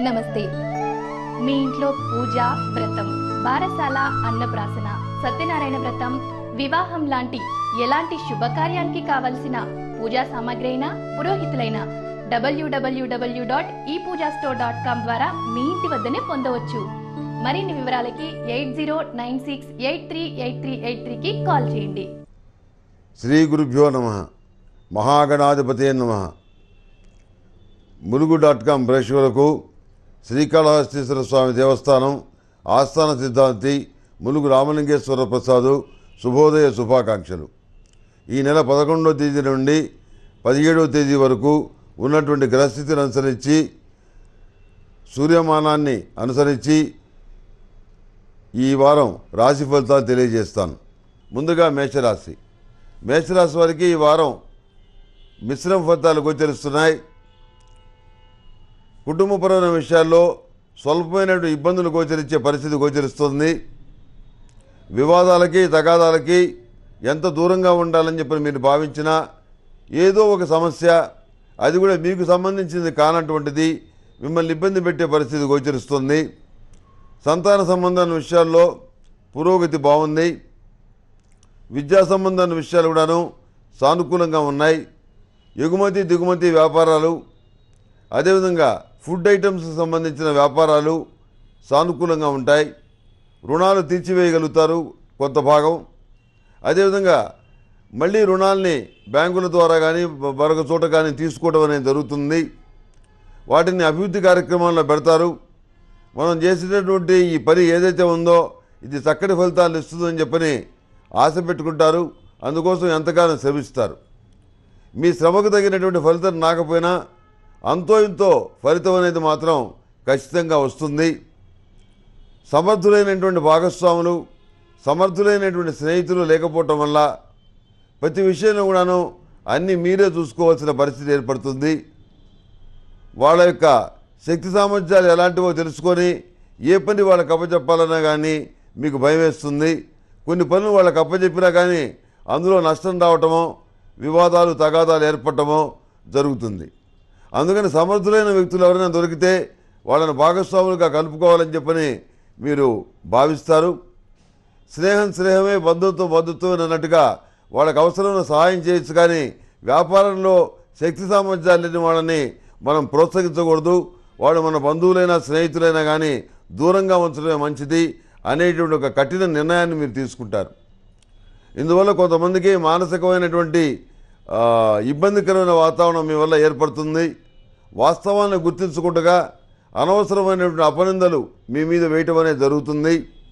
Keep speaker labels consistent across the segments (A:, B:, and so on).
A: నమస్తే మీ ఇంట్లో పూజ వ్రతం బారసాల అన్నప్రాసన సత్యనారాయణ వ్రతం వివాహం లాంటి ఎలాంటి శుభకార్యానికి కావలసిన పూజా సామాగ్రి అయినా పురోహితులైన డబ్ల్యూడబ్ల్యూడబ్ల్యూ dot E Pooja store dot com ద్వారా మీ ఇంటి వద్దనే పొందవచ్చు మరిన్ని వివరాలకి eight zero nine six eight three eight three eight త్రీకి కాల్ చేయండి
B: శ్రీ గురుభ్యో నమ మహాగణాధిపతే నమ ములుగు డాట్ కామ్ ప్రేక్షకులకు శ్రీకాళహస్తీశ్వర స్వామి దేవస్థానం ఆస్థాన సిద్ధాంతి ములుగు రామలింగేశ్వర ప్రసాదు శుభోదయ శుభాకాంక్షలు ఈ నెల పదకొండవ తేదీ నుండి పదిహేడవ తేదీ వరకు ఉన్నటువంటి గ్రహస్థితిని అనుసరించి సూర్యమానాన్ని అనుసరించి ఈ వారం రాశి ఫలితాలు తెలియజేస్తాను ముందుగా మేషరాశి మేషరాశి వారికి ఈ వారం మిశ్రమ ఫలితాలు గోచరిస్తున్నాయి కుటుంబపరమైన విషయాల్లో స్వల్పమైనటువంటి ఇబ్బందులు గోచరించే పరిస్థితి గోచరిస్తుంది వివాదాలకి తగాదాలకి ఎంత దూరంగా ఉండాలని చెప్పి మీరు భావించినా ఏదో ఒక సమస్య అది కూడా మీకు సంబంధించింది కానటువంటిది మిమ్మల్ని ఇబ్బంది పెట్టే పరిస్థితి గోచరిస్తుంది సంతాన సంబంధమైన విషయాల్లో పురోగతి బాగుంది విద్యా సంబంధమైన విషయాలు కూడాను సానుకూలంగా ఉన్నాయి ఎగుమతి దిగుమతి వ్యాపారాలు అదేవిధంగా ఫుడ్ ఐటమ్స్కి సంబంధించిన వ్యాపారాలు సానుకూలంగా ఉంటాయి రుణాలు తీర్చివేయగలుగుతారు కొంత భాగం అదేవిధంగా మళ్ళీ రుణాల్ని బ్యాంకుల ద్వారా కానీ మరొక చోట కానీ తీసుకోవడం అనేది జరుగుతుంది వాటిని అభివృద్ధి కార్యక్రమాల్లో పెడతారు మనం చేసేటటువంటి ఈ పని ఏదైతే ఉందో ఇది చక్కటి ఫలితాలు ఇస్తుందని చెప్పని ఆశ పెట్టుకుంటారు అందుకోసం ఎంతగానో శ్రమిస్తారు మీ శ్రమకు తగినటువంటి ఫలితం రాకపోయినా అంతో ఇంతో ఫలితం అనేది మాత్రం ఖచ్చితంగా వస్తుంది సమర్థులైనటువంటి భాగస్వాములు సమర్థులైనటువంటి స్నేహితులు లేకపోవటం వల్ల ప్రతి విషయంలో కూడాను అన్నీ మీరే చూసుకోవాల్సిన పరిస్థితి ఏర్పడుతుంది వాళ్ళ యొక్క శక్తి సామర్థ్యాలు ఎలాంటివో తెలుసుకొని ఏ పని వాళ్ళకి అప్పచెప్పాలన్నా కానీ మీకు భయం వేస్తుంది కొన్ని పనులు వాళ్ళకి అప్పచెప్పినా కానీ అందులో నష్టం రావటమో వివాదాలు తగాదాలు ఏర్పడటమో జరుగుతుంది అందుకని సమర్థులైన వ్యక్తులు ఎవరైనా దొరికితే వాళ్ళని భాగస్వాములుగా కలుపుకోవాలని చెప్పని మీరు భావిస్తారు స్నేహం స్నేహమే బంధుత్వం బంధుత్వం అన్నట్టుగా వాళ్ళకి అవసరమైన సహాయం చేయొచ్చు కానీ వ్యాపారంలో శక్తి సామర్థ్యాలు లేని వాళ్ళని మనం ప్రోత్సహించకూడదు వాళ్ళు మన బంధువులైనా స్నేహితులైనా కానీ దూరంగా ఉంచడమే మంచిది అనేటువంటి ఒక కఠిన నిర్ణయాన్ని మీరు తీసుకుంటారు ఇందువల్ల కొంతమందికి మానసికమైనటువంటి ఆ, ఇబ్బందికరమైన వాతావరణం మీ వల్ల ఏర్పడుతుంది వాస్తవాన్ని గుర్తించకుండా అనవసరమైనటువంటి అపనిందలు మీ మీద వేయటం అనేది జరుగుతుంది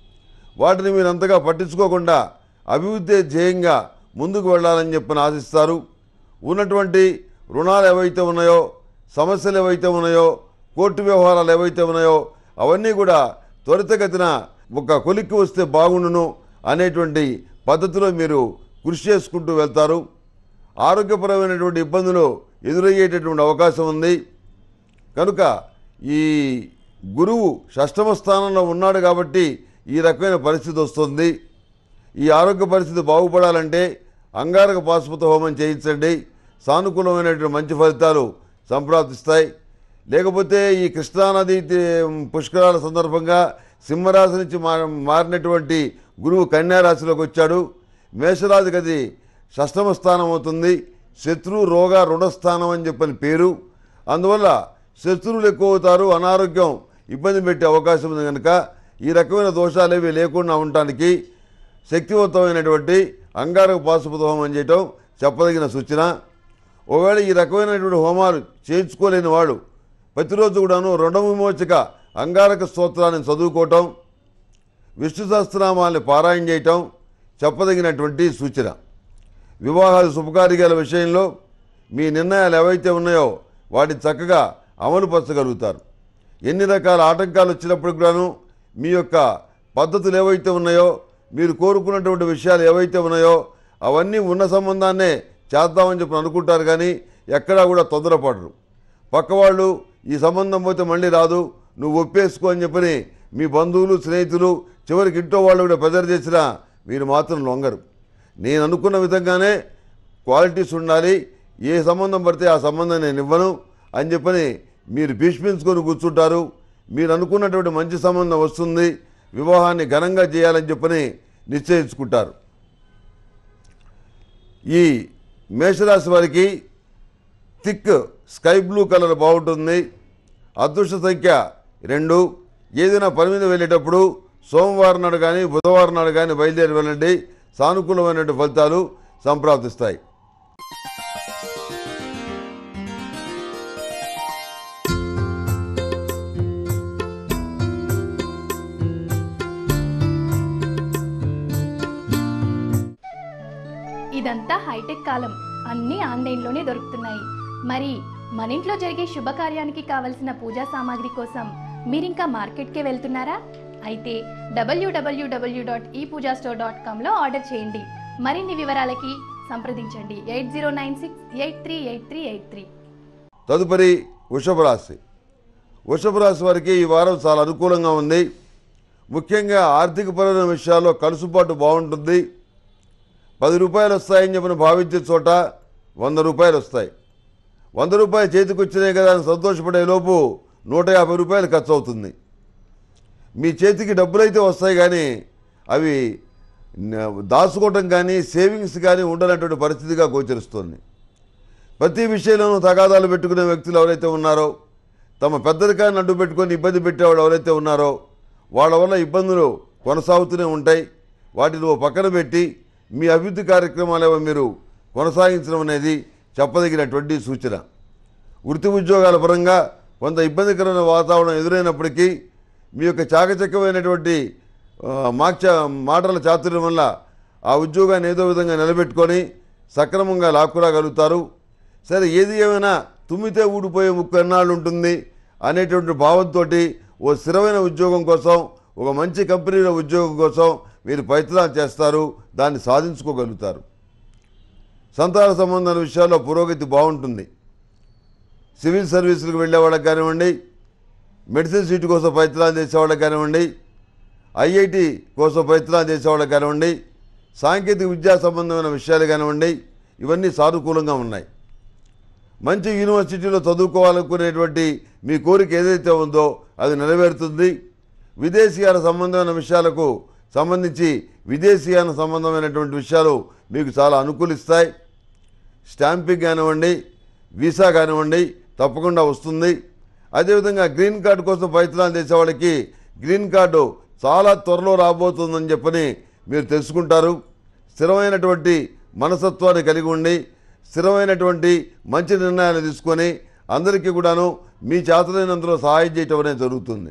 B: వాటిని మీరు అంతగా పట్టించుకోకుండా అభివృద్ధి ధ్యేయంగా ముందుకు వెళ్ళాలని చెప్పని ఆశిస్తారు ఉన్నటువంటి రుణాలు ఏవైతే ఉన్నాయో సమస్యలు ఏవైతే ఉన్నాయో కోర్టు వ్యవహారాలు ఏవైతే ఉన్నాయో అవన్నీ కూడా త్వరితగతిన ఒక కొలిక్కి వస్తే బాగుండును అనేటువంటి పద్ధతిలో మీరు కృషి చేసుకుంటూ వెళ్తారు ఆరోగ్యపరమైనటువంటి ఇబ్బందులు ఎదురయ్యేటటువంటి అవకాశం ఉంది కనుక ఈ గురువు షష్టమ స్థానంలో ఉన్నాడు కాబట్టి ఈ రకమైన పరిస్థితి వస్తుంది ఈ ఆరోగ్య పరిస్థితి బాగుపడాలంటే అంగారక పాశుపత హోమం చేయించండి సానుకూలమైనటువంటి మంచి ఫలితాలు సంప్రాప్తిస్తాయి లేకపోతే ఈ కృష్ణానది తి- పుష్కరాల సందర్భంగా సింహరాశి నుంచి మా- మారినటువంటి గురువు కన్యారాశిలోకి వచ్చాడు మేషరాశికి అది షష్టమ స్థానం అవుతుంది శత్రు రోగ రుణస్థానం అని చెప్పని పేరు అందువల్ల శత్రువులు ఎక్కువ అవుతారు అనారోగ్యం ఇబ్బంది పెట్టే అవకాశం ఉంది కనుక ఈ రకమైన దోషాలు ఏవి లేకుండా ఉండటానికి శక్తివంతమైనటువంటి అంగారక పాశుపత హోమం చేయటం చెప్పదగిన సూచన ఒకవేళ ఈ రకమైనటువంటి హోమాలు చేయించుకోలేని వాడు ప్రతిరోజు కూడాను రుణ విమోచక అంగారక స్తోత్రాన్ని చదువుకోవటం విష్ణు సహస్రనామాల్ని పారాయణ చేయటం చెప్పదగినటువంటి సూచన వివాహాలు శుభకార్యాల విషయంలో మీ నిర్ణయాలు ఏవైతే ఉన్నాయో వాటిని చక్కగా అమలుపరచగలుగుతారు ఎన్ని రకాల ఆటంకాలు వచ్చినప్పుడు కూడాను మీ యొక్క పద్ధతులు ఏవైతే ఉన్నాయో మీరు కోరుకున్నటువంటి విషయాలు ఏవైతే ఉన్నాయో అవన్నీ ఉన్న సంబంధాన్నే చేద్దామని చెప్పి అనుకుంటారు కానీ ఎక్కడా కూడా తొందరపడరు పక్కవాళ్ళు ఈ సంబంధం పోతే మళ్ళీ రాదు నువ్వు ఒప్పేసుకో అని చెప్పని మీ బంధువులు స్నేహితులు చివరికి ఇంట్లో వాళ్ళు కూడా ప్రెజర్ చేసినా మీరు మాత్రం లొంగరు నేను అనుకున్న విధంగానే క్వాలిటీస్ ఉండాలి ఏ సంబంధం పడితే ఆ సంబంధం నేను ఇవ్వను అని చెప్పని మీరు భీష్మించుకొని కూర్చుంటారు మీరు అనుకున్నటువంటి మంచి సంబంధం వస్తుంది వివాహాన్ని ఘనంగా చేయాలని చెప్పని నిశ్చయించుకుంటారు ఈ మేషరాశి వారికి థిక్ స్కై బ్లూ కలర్ బాగుంటుంది అదృష్ట సంఖ్య రెండు ఏదైనా పని మీద వెళ్ళేటప్పుడు సోమవారం నాడు కానీ బుధవారం నాడు కానీ బయలుదేరి వెళ్ళండి సానుకూలమైనటువంటి ఫలితాలు సంప్రాప్తిస్తాయి
A: ఇదంతా హైటెక్ కాలం అన్నీ ఆన్లైన్లోనే దొరుకుతున్నాయి మరి మన ఇంట్లో జరిగే శుభకార్యానికి కావలసిన పూజా సామాగ్రి కోసం మీరింకా మార్కెట్కే వెళ్తున్నారా అయితే WWW dot E Pooja store dot కామ్లో ఆర్డర్ చేయండి మరిన్ని వివరాలకి సంప్రదించండి eight zero nine six eight three eight three eight three
B: తదుపరి వృషభ రాశి వృషభ రాశి వారికి ఈ వారం చాలా అనుకూలంగా ఉంది ముఖ్యంగా ఆర్థికపరమైన విషయాల్లో కలుసుబాటు బాగుంటుంది పది రూపాయలు వస్తాయని చెప్పిన భావించే చోట వంద రూపాయలు వస్తాయి వంద రూపాయలు చేతికి వచ్చినాయి కదా అని సంతోషపడే లోపు నూట యాభై రూపాయలు ఖర్చు అవుతుంది మీ చేతికి డబ్బులైతే వస్తాయి కానీ అవి న- దాచుకోవటం కానీ సేవింగ్స్ కానీ ఉండనటువంటి పరిస్థితిగా గోచరిస్తుంది ప్రతి విషయంలోనూ తగాదాలు పెట్టుకునే వ్యక్తులు ఎవరైతే ఉన్నారో తమ పెద్దరికాన్ని అడ్డు పెట్టుకొని ఇబ్బంది పెట్టేవాళ్ళు ఎవరైతే ఉన్నారో వాళ్ళ వల్ల ఇబ్బందులు కొనసాగుతూనే ఉంటాయి వాటిని ఓ పక్కన పెట్టి మీ అభివృద్ధి కార్యక్రమాలు ఏవో మీరు కొనసాగించడం అనేది చెప్పదగినటువంటి సూచన వృత్తి ఉద్యోగాల పరంగా కొంత ఇబ్బందికరమైన వాతావరణం ఎదురైనప్పటికీ మీ యొక్క చాకచక్యమైనటువంటి ఆ, మాక్ష మాటల చాతుర్యం వల్ల ఆ ఉద్యోగాన్ని ఏదో విధంగా నిలబెట్టుకొని సక్రమంగా లాక్కురాగలుగుతారు సరే ఏది ఏమైనా తుమ్మితే ఊడిపోయే ముక్కు ఎన్నాళ్ళు ఉంటుంది అనేటువంటి భావంతో ఓ స్థిరమైన ఉద్యోగం కోసం ఒక మంచి కంపెనీలో ఉద్యోగం కోసం మీరు ప్రయత్నాలు చేస్తారు దాన్ని సాధించుకోగలుగుతారు సంతాన సంబంధాల విషయాల్లో పురోగతి బాగుంటుంది సివిల్ సర్వీసులకు వెళ్ళే వాళ్ళకి కానివ్వండి మెడిసిన్ సీటు కోసం ప్రయత్నాలు చేసేవాళ్ళకి కానివ్వండి ఐఐటి కోసం ప్రయత్నాలు చేసేవాళ్ళకి కానివ్వండి సాంకేతిక విద్యా సంబంధమైన విషయాలు కానివ్వండి ఇవన్నీ సానుకూలంగా ఉన్నాయి మంచి యూనివర్సిటీలో చదువుకోవాలనుకునేటువంటి మీ కోరిక ఏదైతే ఉందో అది నెరవేరుతుంది విదేశీయాల సంబంధమైన విషయాలకు సంబంధించి విదేశీయాన సంబంధమైనటువంటి విషయాలు మీకు చాలా అనుకూలిస్తాయి స్టాంపింగ్ కానివ్వండి వీసా కానివ్వండి తప్పకుండా వస్తుంది అదేవిధంగా గ్రీన్ కార్డు కోసం ప్రయత్నాలు చేసే వాళ్ళకి గ్రీన్ కార్డు చాలా త్వరలో రాబోతుందని చెప్పని మీరు తెలుసుకుంటారు స్థిరమైనటువంటి మనసత్వాన్ని కలిగి ఉండి స్థిరమైనటువంటి మంచి నిర్ణయాలు తీసుకొని అందరికీ కూడాను మీ చేతలైనంతలో సహాయం చేయటం అనేది జరుగుతుంది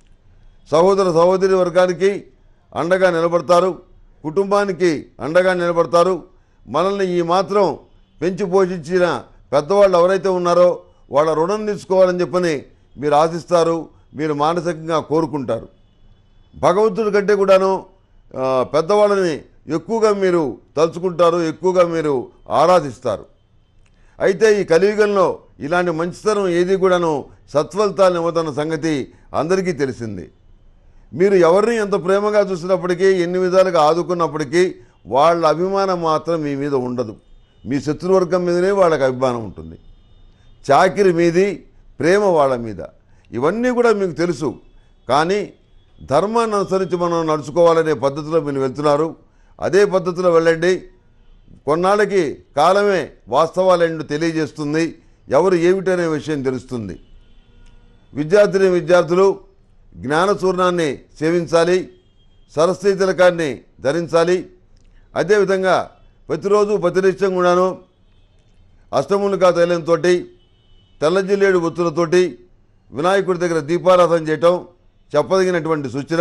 B: సహోదర సహోదరి వర్గానికి అండగా నిలబడతారు కుటుంబానికి అండగా నిలబడతారు మనల్ని ఈ మాత్రం పెంచి పోషించిన పెద్దవాళ్ళు ఎవరైతే ఉన్నారో వాళ్ళ రుణం తీసుకోవాలని చెప్పని మీరు ఆశిస్తారు మీరు మానసికంగా కోరుకుంటారు భగవంతుడి కంటే కూడాను ఆ, పెద్దవాళ్ళని ఎక్కువగా మీరు తలుచుకుంటారు ఎక్కువగా మీరు ఆరాధిస్తారు అయితే ఈ కలియుగంలో ఇలాంటి మంచితనం ఏది కూడాను సత్ఫలితాలను ఇవ్వదన్న సంగతి అందరికీ తెలిసింది మీరు ఎవరిని ఎంత ప్రేమగా చూసినప్పటికీ ఎన్ని విధాలుగా ఆదుకున్నప్పటికీ వాళ్ళ అభిమానం మాత్రం మీ మీద ఉండదు మీ శత్రువర్గం మీదనే వాళ్ళకి అభిమానం ఉంటుంది చాకిరి మీది ప్రేమ వాళ్ళ మీద ఇవన్నీ కూడా మీకు తెలుసు కానీ ధర్మాన్ని అనుసరించి మనం నడుచుకోవాలనే పద్ధతిలో మీరు వెళ్తున్నారు అదే పద్ధతిలో వెళ్ళండి కొన్నాళ్ళకి కాలమే వాస్తవాలేంటో తెలియజేస్తుంది ఎవరు ఏమిటనే విషయం తెలుస్తుంది విద్యార్థిని విద్యార్థులు జ్ఞానచూర్ణాన్ని సేవించాలి సరస్వతి తిలకాన్ని ధరించాలి అదేవిధంగా ప్రతిరోజు ప్రతినిత్యం కూడాను అష్టములికా తైలంతో తెల్ల జిల్లేడు ఒత్తులతోటి వినాయకుడి దగ్గర దీపారాధన చేయటం చెప్పదగినటువంటి సూచన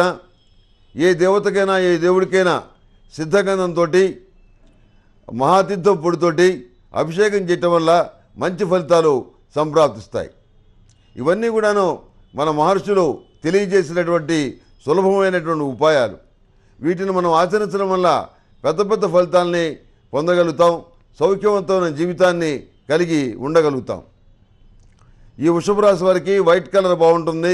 B: ఏ దేవతకైనా ఏ దేవుడికైనా సిద్ధగంధంతో మహాతీర్థం పొడితోటి అభిషేకం చేయటం వల్ల మంచి ఫలితాలు సంప్రాప్తిస్తాయి ఇవన్నీ కూడాను మన మహర్షులు తెలియజేసినటువంటి సులభమైనటువంటి ఉపాయాలు వీటిని మనం ఆచరించడం వల్ల పెద్ద పెద్ద ఫలితాల్ని పొందగలుగుతాం సౌఖ్యవంతమైన జీవితాన్ని కలిగి ఉండగలుగుతాం ఈ వృషభ రాశి వారికి వైట్ కలర్ బాగుంటుంది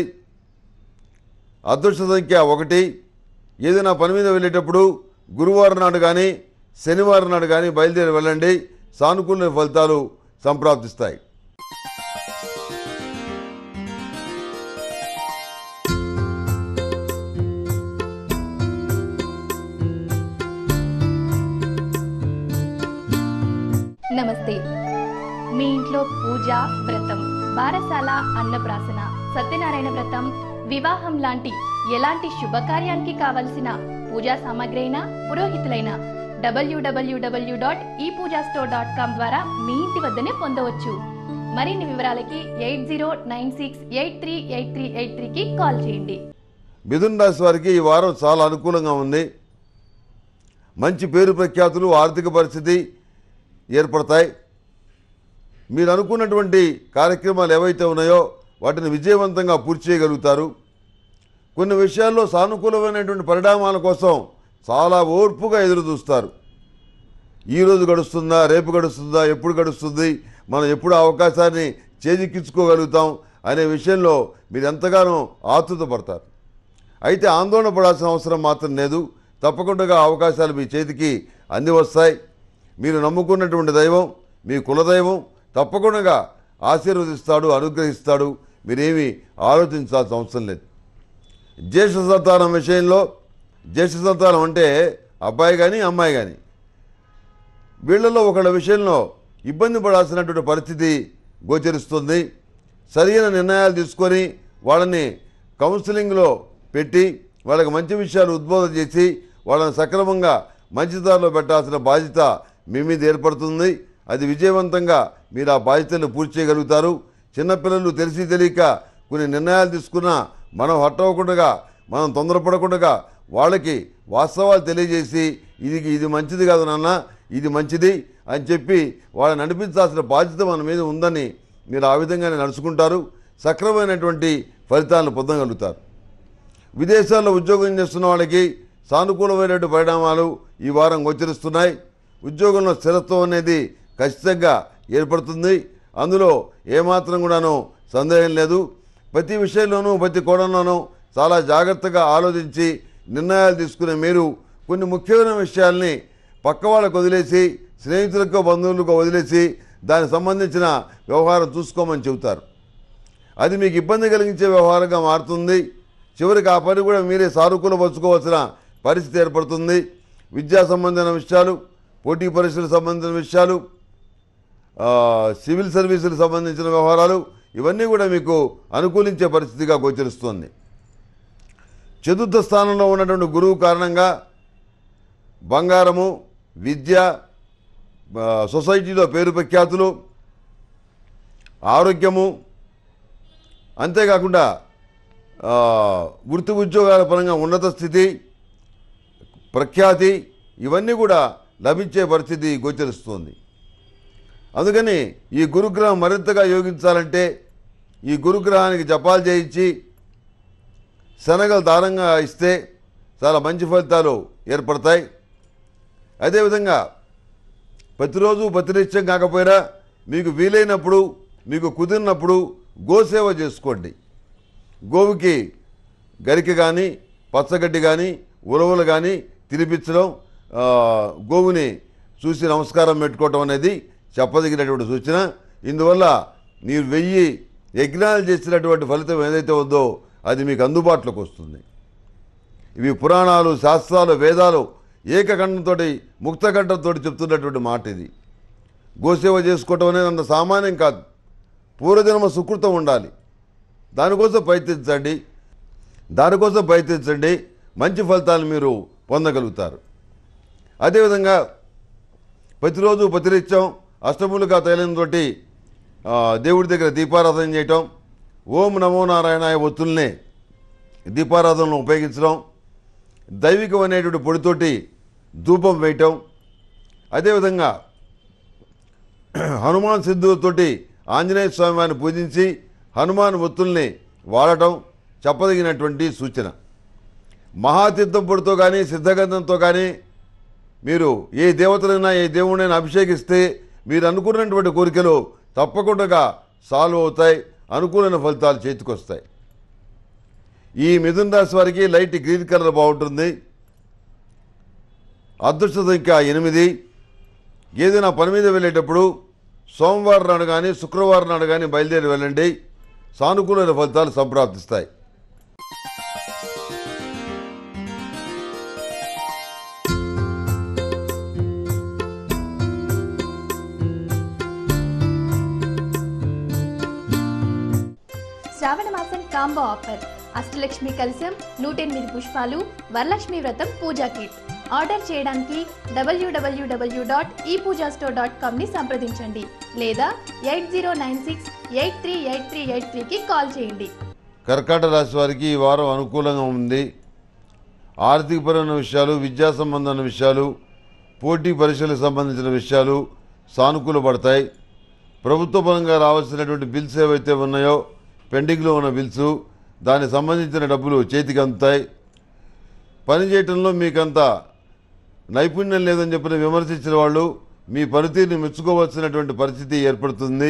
B: అదృష్ట సంఖ్య ఒకటి ఏదైనా పని మీద వెళ్ళేటప్పుడు గురువారం నాడు కానీ శనివారం నాడు కానీ బయలుదేరి వెళ్ళండి సానుకూల ఫలితాలు సంప్రాప్తిస్తాయి
A: నమస్తే మీ ఇంట్లో పూజ వ్రతం బారసాల అన్నప్రాసన సత్యనారాయణ వ్రతం వివాహం లాంటి ఎలాంటి శుభకార్యానికి కావలసిన పూజా సామాగ్రి అయినా పురోహితులైన డబ్ల్యూడబ్ల్యూడబ్ల్యూ dot E Pooja store dot com ద్వారా మీ ఇంటి వద్దనే పొందవచ్చు మరిన్ని వివరాలకి eight zero nine six eight three eight three eight త్రీకి కాల్ చేయండి
B: మిథున్ రాశి వారికి ఈ వారం చాలా అనుకూలంగా ఉంది మంచి పేరు ప్రఖ్యాతులు ఆర్థిక పరిస్థితి ఏర్పడతాయి మీరు అనుకున్నటువంటి కార్యక్రమాలు ఏవైతే ఉన్నాయో వాటిని విజయవంతంగా పూర్తి చేయగలుగుతారు కొన్ని విషయాల్లో సానుకూలమైనటువంటి పరిణామాల కోసం చాలా ఓర్పుగా ఎదురు చూస్తారు ఈ రోజు గడుస్తుందా రేపు గడుస్తుందా ఎప్పుడు గడుస్తుంది మనం ఎప్పుడు ఆ అవకాశాన్ని చేజిక్కించుకోగలుగుతాం అనే విషయంలో మీరు ఎంతగానో ఆతృత పడతారు అయితే ఆందోళన పడాల్సిన అవసరం మాత్రం లేదు తప్పకుండా ఆ అవకాశాలు మీ చేతికి అంది వస్తాయి మీరు నమ్ముకున్నటువంటి దైవం మీ కులదైవం తప్పకుండా ఆశీర్వదిస్తాడు అనుగ్రహిస్తాడు మీరేమీ ఆలోచించాల్సిన అవసరం లేదు జ్యేష్ఠ సంతానం విషయంలో జ్యేష్ఠ సంతానం అంటే అబ్బాయి కానీ అమ్మాయి కానీ వీళ్ళలో ఒకళ్ళ విషయంలో ఇబ్బంది పడాల్సినటువంటి పరిస్థితి గోచరిస్తుంది సరైన నిర్ణయాలు తీసుకొని వాళ్ళని కౌన్సిలింగ్లో పెట్టి వాళ్ళకి మంచి విషయాలు ఉద్బోధన చేసి వాళ్ళని సక్రమంగా మంచి దారిలో పెట్టాల్సిన బాధ్యత మీ మీద ఏర్పడుతుంది అది విజయవంతంగా మీరు ఆ బాధ్యతను పూర్తి చేయగలుగుతారు చిన్నపిల్లలు తెలిసి తెలియక కొన్ని నిర్ణయాలు తీసుకున్నా మనం హట్టవకుండా మనం తొందరపడకుండా వాళ్ళకి వాస్తవాలు తెలియజేసి ఇది ఇది మంచిది కాదు నాన్న ఇది మంచిది అని చెప్పి వాళ్ళని నడిపించాల్సిన బాధ్యత మన మీద ఉందని మీరు ఆ విధంగానే నడుచుకుంటారు సక్రమైనటువంటి ఫలితాలను పొందగలుగుతారు విదేశాల్లో ఉద్యోగం చేస్తున్న వాళ్ళకి సానుకూలమైనటువంటి పరిణామాలు ఈ వారం గోచరిస్తున్నాయి ఉద్యోగంలో స్థిరత్వం అనేది ఖచ్చితంగా ఏర్పడుతుంది అందులో ఏమాత్రం కూడాను సందేహం లేదు ప్రతి విషయంలోనూ ప్రతి కోణంలోనూ చాలా జాగ్రత్తగా ఆలోచించి నిర్ణయాలు తీసుకునే మీరు కొన్ని ముఖ్యమైన విషయాల్ని పక్క వాళ్ళకు వదిలేసి స్నేహితులకు బంధువులకు వదిలేసి దానికి సంబంధించిన వ్యవహారం చూసుకోమని చెబుతారు అది మీకు ఇబ్బంది కలిగించే వ్యవహారంగా మారుతుంది చివరికి ఆ పని కూడా మీరే సానుకూల పరుచుకోవాల్సిన పరిస్థితి ఏర్పడుతుంది విద్యా సంబంధమైన విషయాలు పోటీ పరీక్షలకు సంబంధించిన విషయాలు ఆ, సివిల్ సర్వీసులకు సంబంధించిన వ్యవహారాలు ఇవన్నీ కూడా మీకు అనుకూలించే పరిస్థితిగా గోచరిస్తుంది చతుర్థ స్థానంలో ఉన్నటువంటి గురువు కారణంగా బంగారము విద్య ఆ, సొసైటీలో పేరు ప్రఖ్యాతులు ఆరోగ్యము అంతేకాకుండా ఆ, వృత్తి ఉద్యోగాల పరంగా ఉన్నత స్థితి ప్రఖ్యాతి ఇవన్నీ కూడా లభించే పరిస్థితి గోచరిస్తుంది అందుకని ఈ గురుగ్రహం మరింతగా యోగించాలంటే ఈ గురుగ్రహానికి జపాలు చేయించి శనగలు దానంగా ఇస్తే చాలా మంచి ఫలితాలు ఏర్పడతాయి అదేవిధంగా ప్రతిరోజు ప్రతినిత్యం కాకపోయినా మీకు వీలైనప్పుడు మీకు కుదిరినప్పుడు గోసేవ చేసుకోండి గోవుకి గరిక కానీ పచ్చగడ్డి కానీ ఉలవలు కానీ తినిపించడం ఆ, గోవుని చూసి నమస్కారం పెట్టుకోవటం అనేది చెప్పదగినటువంటి సూచన ఇందువల్ల మీరు వెయ్యి యజ్ఞాలు చేసినటువంటి ఫలితం ఏదైతే ఉందో అది మీకు అందుబాటులోకి వస్తుంది ఇవి పురాణాలు శాస్త్రాలు వేదాలు ఏకకంఠంతో ముక్తకంఠంతో చెప్తున్నటువంటి మాట ఇది గోసేవ చేసుకోవటం అనేది అంత సామాన్యం కాదు పూర్వజన్మ సుకృతం ఉండాలి దానికోసం ప్రయత్నించండి దానికోసం ప్రయత్నించండి మంచి ఫలితాలు మీరు పొందగలుగుతారు అదేవిధంగా ప్రతిరోజు ప్రతినిత్యం అష్టములుగా తైలంతో దేవుడి దగ్గర దీపారాధన చేయటం ఓం నమో నారాయణాయ ఒత్తుల్ని దీపారాధనలో ఉపయోగించడం దైవికమైనటువంటి పొడితోటి ధూపం వేయటం అదేవిధంగా హనుమాన్ సిద్ధువుతోటి ఆంజనేయ స్వామి వారిని పూజించి హనుమాన్ ఒత్తుల్ని వాడటం చెప్పదగినటువంటి సూచన మహాతీర్థం పొడితో కానీ సిద్ధగంధంతో కానీ మీరు ఏ దేవతలైనా ఏ దేవుడైనా అభిషేకిస్తే మీరు అనుకున్నటువంటి కోరికలు తప్పకుండా సాల్వ్ అవుతాయి అనుకూలమైన ఫలితాలు చేతికొస్తాయి ఈ మిథున రాశి వారికి లైట్ గ్రీన్ కలర్ బాగుంటుంది అదృష్ట సంఖ్య ఎనిమిది ఏదైనా పని మీద వెళ్ళేటప్పుడు సోమవారం నాడు కానీ శుక్రవారం నాడు కానీ బయలుదేరి వెళ్ళండి సానుకూలమైన ఫలితాలు సంప్రాప్తిస్తాయి
A: శ్రావణ మాసం కాంబో ఆఫర్ అష్టలక్ష్మి కలశం నూట ఎనిమిది పుష్పాలు వరలక్ష్మి వ్రతం పూజా కిట్ ఆర్డర్ చేయడానికి డబ్ల్యూడబ్ల్యూడబ్ల్యూ dot E Pooja store dot కామ్ని సంప్రదించండి లేదా eight zero nine six eight three eight three eight త్రీకి కాల్ చేయండి
B: కర్కాటక రాశి వారికి ఈ వారం అనుకూలంగా ఉంది ఆర్థికపరమైన విషయాలు విద్యా సంబంధమైన విషయాలు పోటీ పరీక్షలకు సంబంధించిన విషయాలు సానుకూల పడతాయి ప్రభుత్వ పరంగా రావాల్సినటువంటి బిల్స్ ఏవైతే ఉన్నాయో పెండింగ్లో ఉన్న బిల్స్ దానికి సంబంధించిన డబ్బులు చేతికి అందుతాయి పని చేయటంలో మీకంత నైపుణ్యం లేదని చెప్పిన విమర్శించిన వాళ్ళు మీ పనితీరుని మెచ్చుకోవాల్సినటువంటి పరిస్థితి ఏర్పడుతుంది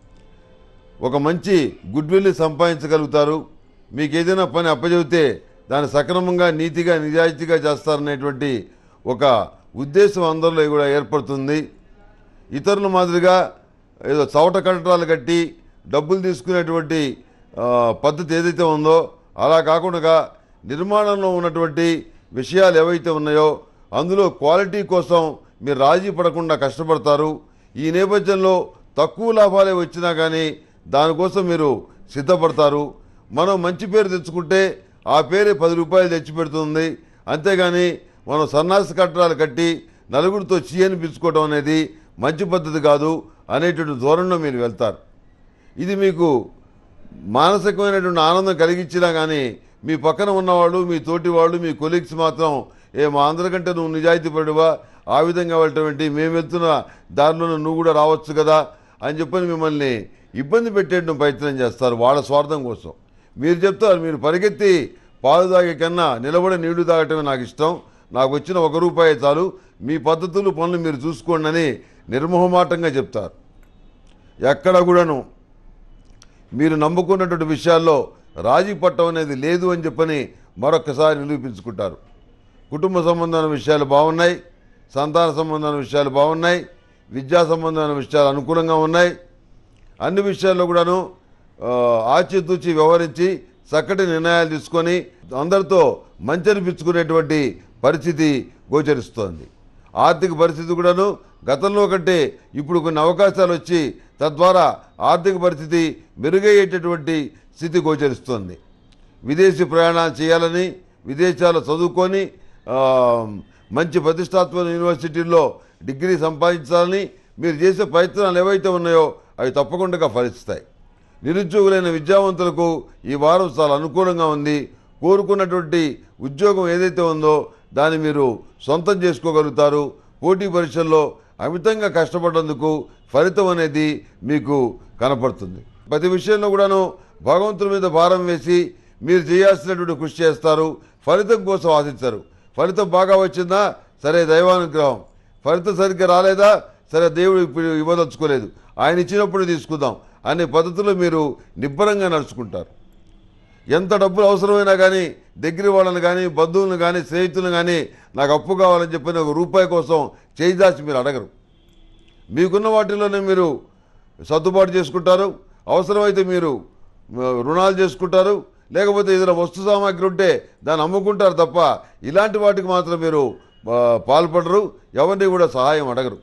B: ఒక మంచి గుడ్ విల్ సంపాదించగలుగుతారు మీకు ఏదైనా పని అప్పచెబితే దాన్ని సక్రమంగా నీతిగా నిజాయితీగా చేస్తారనేటువంటి ఒక ఉద్దేశం అందరిలో కూడా ఏర్పడుతుంది ఇతరుల మాదిరిగా ఏదో చవట కట్టడాలు కట్టి డబ్బులు తీసుకునేటువంటి ఆ, పద్ధతి ఏదైతే ఉందో అలా కాకుండా నిర్మాణంలో ఉన్నటువంటి విషయాలు ఏవైతే ఉన్నాయో అందులో క్వాలిటీ కోసం మీరు రాజీ పడకుండా కష్టపడతారు ఈ నేపథ్యంలో తక్కువ లాభాలే వచ్చినా కానీ దానికోసం మీరు సిద్ధపడతారు మనం మంచి పేరు తెచ్చుకుంటే ఆ పేరే పది రూపాయలు తెచ్చి పెడుతుంది అంతేగాని మనం సన్నాసి కట్టడాలు కట్టి నలుగురితో చీ అనిపించుకోవడం అనేది మంచి పద్ధతి కాదు అనేటువంటి ధోరణిలో మీరు వెళ్తారు ఇది మీకు మానసికమైనటువంటి ఆనందం కలిగించినా కానీ మీ పక్కన ఉన్నవాళ్ళు మీ తోటి వాళ్ళు మీ కొలీగ్స్ మాత్రం ఏ మా అందరికంటే నువ్వు నిజాయితీ పడువా ఆ విధంగా వెళ్ళటం ఏంటి మేము వెళ్తున్న దారిలో నువ్వు కూడా రావచ్చు కదా అని చెప్పని మిమ్మల్ని ఇబ్బంది పెట్టేయడం ప్రయత్నం చేస్తారు వాళ్ళ స్వార్థం కోసం మీరు చెప్తారు మీరు పరిగెత్తి పాలు తాగే కన్నా నిలబడి నీళ్లు తాగటమే నాకు ఇష్టం నాకు వచ్చిన ఒక రూపాయి చాలు మీ పద్ధతులు పనులు మీరు చూసుకోండి అని నిర్మోహమాటంగా చెప్తారు ఎక్కడ కూడాను మీరు నమ్ముకున్నటువంటి విషయాల్లో రాజీ పట్టం అనేది లేదు అని చెప్పని మరొకసారి నిరూపించుకుంటారు కుటుంబ సంబంధమైన విషయాలు బాగున్నాయి సంతాన సంబంధమైన విషయాలు బాగున్నాయి విద్యా సంబంధమైన విషయాలు అనుకూలంగా ఉన్నాయి అన్ని విషయాల్లో కూడాను ఆ, ఆచితూచి వ్యవహరించి చక్కటి నిర్ణయాలు తీసుకొని అందరితో మంచి అనిపించుకునేటువంటి పరిస్థితి గోచరిస్తోంది ఆర్థిక పరిస్థితి కూడాను గతంలో కంటే ఇప్పుడు కొన్ని అవకాశాలు వచ్చి తద్వారా ఆర్థిక పరిస్థితి మెరుగయ్యేటటువంటి స్థితి గోచరిస్తోంది విదేశీ ప్రయాణాలు చేయాలని విదేశాల్లో చదువుకొని ఆ, మంచి ప్రతిష్టాత్మక యూనివర్సిటీల్లో డిగ్రీ సంపాదించాలని మీరు చేసే ప్రయత్నాలు ఏవైతే ఉన్నాయో అవి తప్పకుండా ఫలిస్తాయి నిరుద్యోగులైన విద్యావంతులకు ఈ వారం చాలా అనుకూలంగా ఉంది కోరుకున్నటువంటి ఉద్యోగం ఏదైతే ఉందో దాన్ని మీరు సొంతం చేసుకోగలుగుతారు పోటీ పరీక్షల్లో అమితంగా కష్టపడ్డందుకు ఫలితం అనేది మీకు కనపడుతుంది ప్రతి విషయంలో కూడాను భగవంతుడి మీద భారం వేసి మీరు చేయాల్సినటువంటి కృషి చేస్తారు ఫలితం కోసం ఆశించరు ఫలితం బాగా వచ్చిందా సరే దైవానుగ్రహం ఫలితం సరిగ్గా రాలేదా సరే దేవుడు ఇప్పుడు ఇవ్వదలుచుకోలేదు ఆయన ఇచ్చినప్పుడు తీసుకుందాం అనే పద్ధతిలో మీరు నిబ్బరంగా నడుచుకుంటారు ఎంత డబ్బులు అవసరమైనా కానీ దగ్గర వాళ్ళని కానీ బంధువులను కానీ స్నేహితులను కానీ నాకు అప్పు కావాలని చెప్పిన ఒక రూపాయి కోసం చేయి దాచి మీరు అడగరు మీకున్న వాటిలోనే మీరు సర్దుబాటు చేసుకుంటారు అవసరమైతే మీరు ఆ, రుణాలు చేసుకుంటారు లేకపోతే ఏదైనా వస్తు సామాగ్రి ఉంటే దాన్ని అమ్ముకుంటారు తప్ప ఇలాంటి వాటికి మాత్రం మీరు ఆ, పాల్పడరు ఎవరిని కూడా సహాయం అడగరు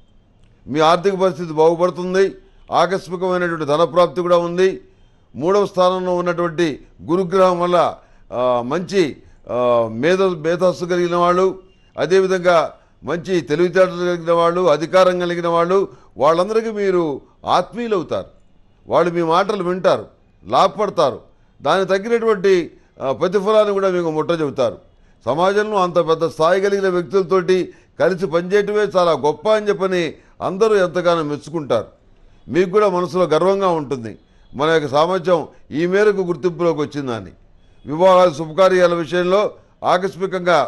B: మీ ఆర్థిక పరిస్థితి బాగుపడుతుంది ఆకస్మికమైనటువంటి ధనప్రాప్తి కూడా ఉంది మూడవ స్థానంలో ఉన్నటువంటి గురుగ్రహం వల్ల ఆ, మంచి ఆ, మేధ మేధస్సు కలిగిన వాళ్ళు అదేవిధంగా మంచి తెలివితేటలు కలిగిన వాళ్ళు అధికారం కలిగిన వాళ్ళు వాళ్ళందరికీ మీరు ఆత్మీయులు అవుతారు వాళ్ళు మీ మాటలు వింటారు లాభపడతారు దానికి తగ్గినటువంటి ఆ, ప్రతిఫలాన్ని కూడా మీకు ముట్ట చెబుతారు సమాజంలో అంత పెద్ద స్థాయి కలిగిన వ్యక్తులతోటి కలిసి పనిచేయటమే చాలా గొప్ప అని చెప్పని అందరూ ఎంతగానో మెచ్చుకుంటారు మీకు కూడా మనసులో గర్వంగా ఉంటుంది మన యొక్క సామర్థ్యం ఈ మేరకు గుర్తింపులోకి వచ్చిందని వివాహాల శుభకార్యాల విషయంలో ఆకస్మికంగా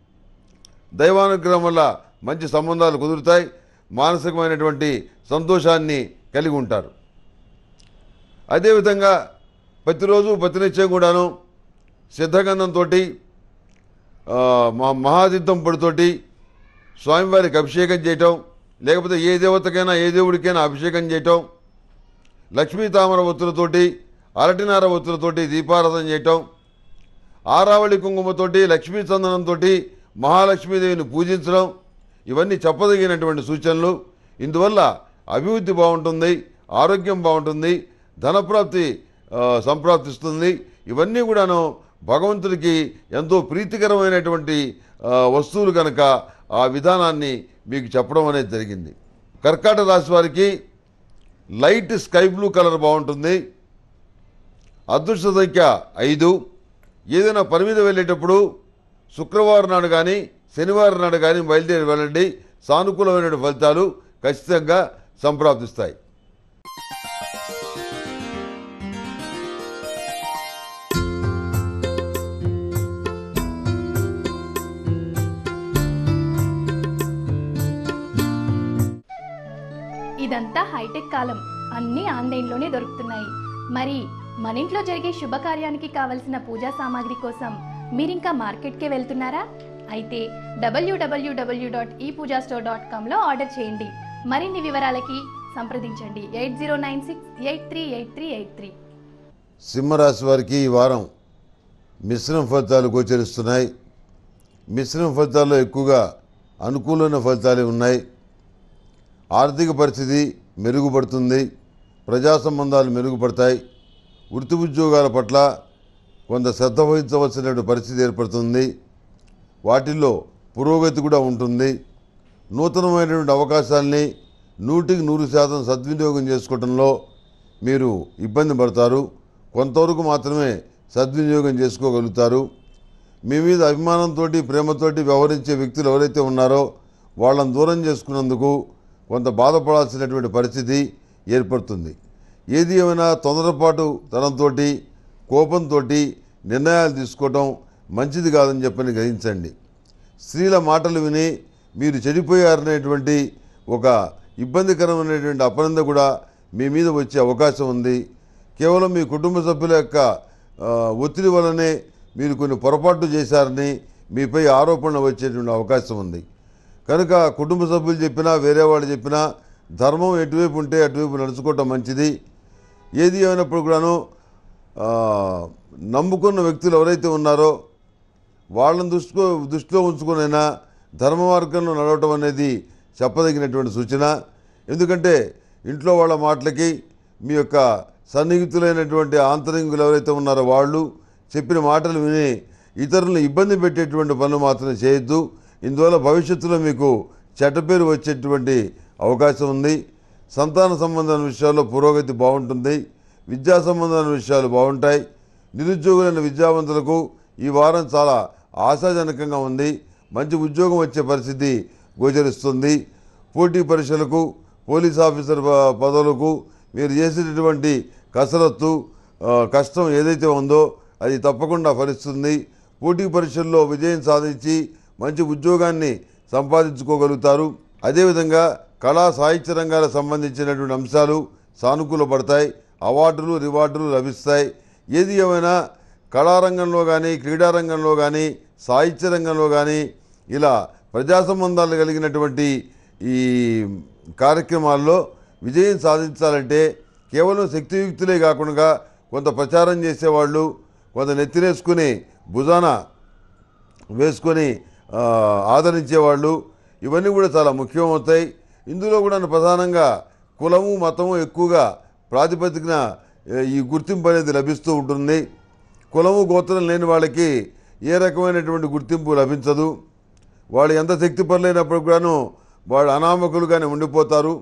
B: దైవానుగ్రహం వల్ల మంచి సంబంధాలు కుదురుతాయి మానసికమైనటువంటి సంతోషాన్ని కలిగి ఉంటారు అదేవిధంగా ప్రతిరోజు ప్రతినిత్యం కూడాను సిద్ధగంధంతో మా మహాతీర్థం పొడితోటి స్వామివారికి అభిషేకం చేయటం లేకపోతే ఏ దేవతకైనా ఏ దేవుడికైనా అభిషేకం చేయటం లక్ష్మీ తామర ఒత్తులతోటి అరటినార ఒత్తులతోటి దీపారాధన చేయటం ఆరావళి కుంకుమతోటి లక్ష్మీ చందనంతో మహాలక్ష్మీదేవిని పూజించడం ఇవన్నీ చెప్పదగినటువంటి సూచనలు ఇందువల్ల అభివృద్ధి బాగుంటుంది ఆరోగ్యం బాగుంటుంది ధనప్రాప్తి ఆ, సంప్రాప్తిస్తుంది ఇవన్నీ కూడాను భగవంతుడికి ఎంతో ప్రీతికరమైనటువంటి ఆ, వస్తువులు కనుక ఆ విధానాన్ని మీకు చెప్పడం అనేది జరిగింది కర్కాటక రాశి వారికి లైట్ స్కై బ్లూ కలర్ బాగుంటుంది అదృష్ట సంఖ్య ఐదు ఏదైనా పని మీద వెళ్ళేటప్పుడు శుక్రవారం నాడు కానీ శనివారం నాడు కానీ బయలుదేరి వెళ్ళండి సానుకూలమైన ఫలితాలు ఖచ్చితంగా సంప్రాప్తిస్తాయి
A: ఇదంతా హైటెక్ కాలం అన్నీ ఆన్లైన్లోనే దొరుకుతున్నాయి మరి మన ఇంట్లో జరిగే శుభకార్యానికి కావలసిన పూజా సామాగ్రి కోసం మీరింకా మార్కెట్కే వెళ్తున్నారా అయితే WWW dot E Pooja store dot కామ్లో ఆర్డర్ చేయండి మరిన్ని వివరాలకి సంప్రదించండి eight zero nine six eight three eight three eight three
B: సింహరాశి వారికి ఈ వారం మిశ్రమ ఫలితాలు గోచరిస్తున్నాయి మిశ్రమ ఫలితాల్లో ఎక్కువగా అనుకూలమైన ఫలితాలే ఉన్నాయి ఆర్థిక పరిస్థితి మెరుగుపడుతుంది ప్రజా సంబంధాలు మెరుగుపడతాయి వృత్తి ఉద్యోగాల పట్ల కొంత శ్రద్ధ వహించవలసిన పరిస్థితి ఏర్పడుతుంది వాటిల్లో పురోగతి కూడా ఉంటుంది నూతనమైనటువంటి అవకాశాల్ని నూటికి నూరు శాతం సద్వినియోగం చేసుకోవడంలో మీరు ఇబ్బంది పడతారు కొంతవరకు మాత్రమే సద్వినియోగం చేసుకోగలుగుతారు మీ మీద అభిమానంతో ప్రేమతోటి వ్యవహరించే వ్యక్తులు ఎవరైతే ఉన్నారో వాళ్ళని దూరం చేసుకున్నందుకు కొంత బాధపడాల్సినటువంటి పరిస్థితి ఏర్పడుతుంది ఏది ఏమైనా తొందరపాటు తనంతో కోపంతో నిర్ణయాలు తీసుకోవటం మంచిది కాదని చెప్పని గ్రహించండి స్త్రీల మాటలు విని మీరు చెడిపోయారనేటువంటి ఒక ఇబ్బందికరమైనటువంటి అపనింద కూడా మీ మీద వచ్చే అవకాశం ఉంది కేవలం మీ కుటుంబ సభ్యుల యొక్క ఆ, ఒత్తిడి వల్లనే మీరు కొన్ని పొరపాట్లు చేశారని మీపై ఆరోపణ వచ్చేటువంటి అవకాశం ఉంది కనుక కుటుంబ సభ్యులు చెప్పినా వేరే వాళ్ళు చెప్పినా ధర్మం ఎటువైపు ఉంటే అటువైపు నడుచుకోవటం మంచిది ఏది అయినప్పుడు కూడాను ఆ, నమ్ముకున్న వ్యక్తులు ఎవరైతే ఉన్నారో వాళ్ళని దృష్టిలో దృష్టిలో ఉంచుకునైనా ధర్మ మార్గంలో నడవటం అనేది చెప్పదగినటువంటి సూచన ఎందుకంటే ఇంట్లో వాళ్ళ మాటలకి మీ యొక్క సన్నిహితులైనటువంటి ఆంతరింగులు ఎవరైతే ఉన్నారో వాళ్ళు చెప్పిన మాటలు విని ఇతరులను ఇబ్బంది పెట్టేటువంటి పనులు మాత్రం చేయొద్దు ఇందువల్ల భవిష్యత్తులో మీకు చెడ్డ పేరు వచ్చేటువంటి అవకాశం ఉంది సంతాన సంబంధమైన విషయాల్లో పురోగతి బాగుంటుంది విద్యా సంబంధమైన విషయాలు బాగుంటాయి నిరుద్యోగులైన విద్యావంతులకు ఈ వారం చాలా ఆశాజనకంగా ఉంది మంచి ఉద్యోగం వచ్చే పరిస్థితి గోచరిస్తుంది పోటీ పరీక్షలకు పోలీస్ ఆఫీసర్ ప- పదవులకు మీరు చేసేటటువంటి కసరత్తు ఆ, కష్టం ఏదైతే ఉందో అది తప్పకుండా ఫలిస్తుంది పోటీ పరీక్షల్లో విజయం సాధించి మంచి ఉద్యోగాన్ని సంపాదించుకోగలుగుతారు అదేవిధంగా కళా సాహిత్య రంగాలకు సంబంధించినటువంటి అంశాలు సానుకూలపడతాయి అవార్డులు రివార్డులు లభిస్తాయి ఏది ఏమైనా కళారంగంలో కానీ క్రీడారంగంలో కానీ సాహిత్య రంగంలో కానీ ఇలా ప్రజా సంబంధాలు కలిగినటువంటి ఈ కార్యక్రమాల్లో విజయం సాధించాలంటే కేవలం శక్తియుక్తులే కాకుండా కొంత ప్రచారం చేసేవాళ్ళు కొంత నెత్తినేసుకుని భుజాన వేసుకొని ఆ, ఆదరించేవాళ్ళు ఇవన్నీ కూడా చాలా ముఖ్యమవుతాయి ఇందులో కూడా ప్రధానంగా కులము మతము ఎక్కువగా ప్రాతిపదికన ఏ, ఈ గుర్తింపు అనేది లభిస్తూ ఉంటుంది కులము గోత్రం లేని వాళ్ళకి ఏ రకమైనటువంటి గుర్తింపు లభించదు వాళ్ళు ఎంత శక్తి పరలేనప్పుడు కూడాను వాళ్ళు అనామకులుగానే ఉండిపోతారు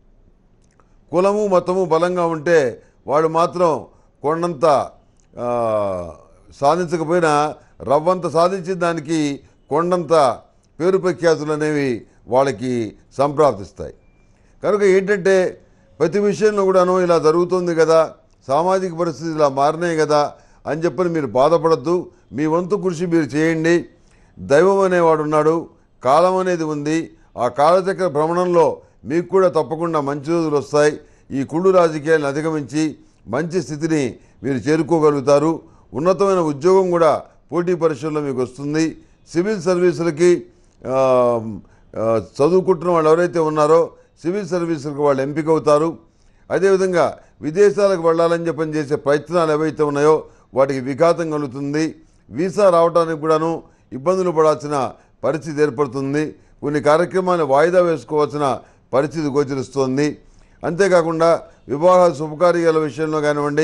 B: కులము మతము బలంగా ఉంటే వాడు మాత్రం కొండంత ఆ, సాధించకపోయినా రవ్వంత సాధించిన దానికి కొండంత పేరు ప్రఖ్యాతులు అనేవి వాళ్ళకి సంప్రాప్తిస్తాయి కనుక ఏంటంటే ప్రతి విషయంలో కూడాను ఇలా జరుగుతుంది కదా సామాజిక పరిస్థితులు ఇలా మారినాయి కదా అని చెప్పని మీరు బాధపడద్దు మీ వంతు కృషి మీరు చేయండి దైవం అనేవాడు ఉన్నాడు కాలం అనేది ఉంది ఆ కాలచక్ర భ్రమణంలో మీకు కూడా తప్పకుండా మంచి రోజులు వస్తాయి ఈ కుళ్ళు రాజకీయాలను అధిగమించి మంచి స్థితిని మీరు చేరుకోగలుగుతారు ఉన్నతమైన ఉద్యోగం కూడా పోటీ పరీక్షల్లో మీకు వస్తుంది సివిల్ సర్వీసులకి ఆ, ఆ, చదువుకుంటున్న వాళ్ళు ఎవరైతే ఉన్నారో సివిల్ సర్వీసులకు వాళ్ళు ఎంపిక అవుతారు అదేవిధంగా విదేశాలకు వెళ్ళాలని చెప్పని చేసే ప్రయత్నాలు ఏవైతే ఉన్నాయో వాటికి విఘాతం కలుగుతుంది వీసా రావడానికి కూడాను ఇబ్బందులు పడాల్సిన పరిస్థితి ఏర్పడుతుంది కొన్ని కార్యక్రమాలు వాయిదా వేసుకోవాల్సిన పరిస్థితి గోచరిస్తోంది అంతేకాకుండా వివాహ శుభకార్యాల విషయంలో కానివ్వండి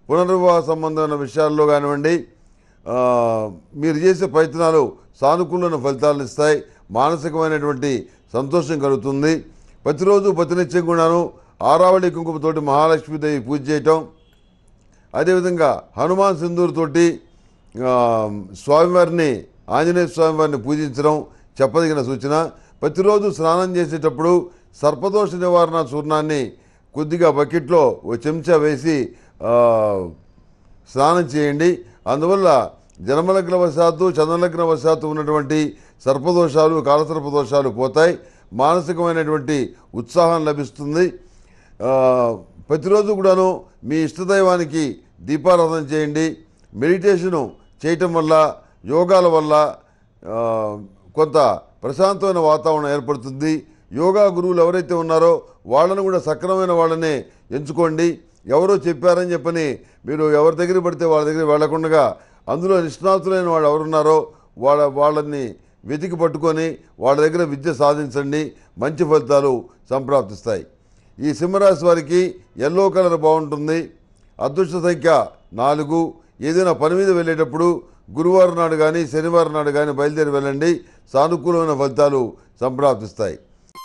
B: పునర్వివాహ సంబంధమైన విషయాల్లో కానివ్వండి ఆ, మీరు చేసే ప్రయత్నాలు సానుకూలమైన ఫలితాలను ఇస్తాయి మానసికమైనటువంటి సంతోషం కలుగుతుంది ప్రతిరోజు ప్రతినిత్యం కూడాను ఆరావళి కుంకుమతోటి మహాలక్ష్మీదేవి పూజ చేయటం అదేవిధంగా హనుమాన్ సింధూరుతోటి ఆ, స్వామివారిని ఆంజనేయ స్వామివారిని పూజించడం చెప్పదగిన సూచన ప్రతిరోజు స్నానం చేసేటప్పుడు సర్పదోష నివారణ చూర్ణాన్ని కొద్దిగా బకెట్లో ఓ చెంచా వేసి ఆ, స్నానం చేయండి అందువల్ల జన్మలగ్న వశాత్తు చంద్రలగ్న వశాత్తు ఉన్నటువంటి సర్పదోషాలు కాలసర్పదోషాలు పోతాయి మానసికమైనటువంటి ఉత్సాహం లభిస్తుంది ఆ, ప్రతిరోజు కూడాను మీ ఇష్టదైవానికి దీపారాధన చేయండి మెడిటేషను చేయటం వల్ల యోగాల వల్ల ఆ, కొంత ప్రశాంతమైన వాతావరణం ఏర్పడుతుంది యోగా గురువులు ఎవరైతే ఉన్నారో వాళ్ళను కూడా సక్రమైన వాళ్ళనే ఎంచుకోండి ఎవరో చెప్పారని చెప్పని మీరు ఎవరి దగ్గర పడితే వాళ్ళ దగ్గర వెళ్లకుండా అందులో నిష్ణాతులైన వాళ్ళు ఎవరున్నారో వాళ్ళ వాళ్ళని వెతికి పట్టుకొని వాళ్ళ దగ్గర విద్య సాధించండి మంచి ఫలితాలు సంప్రాప్తిస్తాయి ఈ సింహరాశి వారికి ఎల్లో కలర్ బాగుంటుంది అదృష్ట సంఖ్య నాలుగు ఏదైనా పని మీద వెళ్ళేటప్పుడు గురువారం నాడు కానీ శనివారం నాడు కానీ బయలుదేరి వెళ్ళండి సానుకూలమైన ఫలితాలు సంప్రాప్తిస్తాయి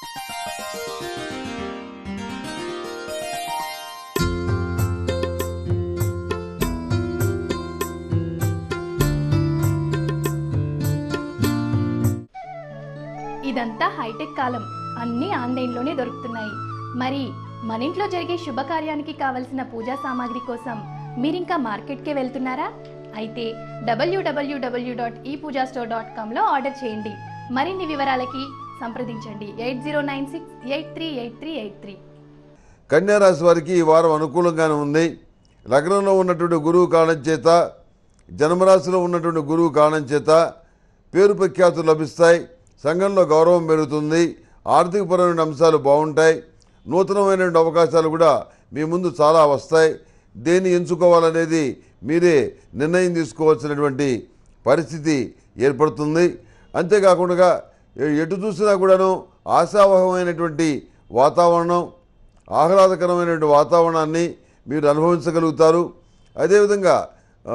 A: ఇదంతా హైటెక్ కాలం అన్నీ ఆన్లైన్లోనే దొరుకుతున్నాయి మరి మన ఇంట్లో జరిగే శుభకార్యానికి కావలసిన పూజా సామాగ్రి కోసం మీరింకా మార్కెట్కే వెళ్తున్నారా అయితే WWW dot E Pooja store dot కామ్లో ఆర్డర్ చేయండి మరిన్ని వివరాలకి సంప్రదించండి eight zero nine six eight three eight three eight three
B: కన్యా రాశి వారికి ఈ వారం అనుకూలంగానే ఉంది లగ్నంలో ఉన్నటువంటి గురువు కారణం చేత జన్మరాశిలో ఉన్నటువంటి గురువు కారణం చేత పేరు ప్రఖ్యాతులు లభిస్తాయి సంఘంలో గౌరవం పెరుగుతుంది ఆర్థికపరమైన అంశాలు బాగుంటాయి నూతనమైనటువంటి అవకాశాలు కూడా మీ ముందు చాలా వస్తాయి దేన్ని ఎంచుకోవాలనేది మీరే నిర్ణయం తీసుకోవాల్సినటువంటి పరిస్థితి ఏర్పడుతుంది అంతేకాకుండా ఎ- ఎటు చూసినా కూడాను ఆశావహమైనటువంటి వాతావరణం ఆహ్లాదకరమైనటువంటి వాతావరణాన్ని మీరు అనుభవించగలుగుతారు అదేవిధంగా ఆ,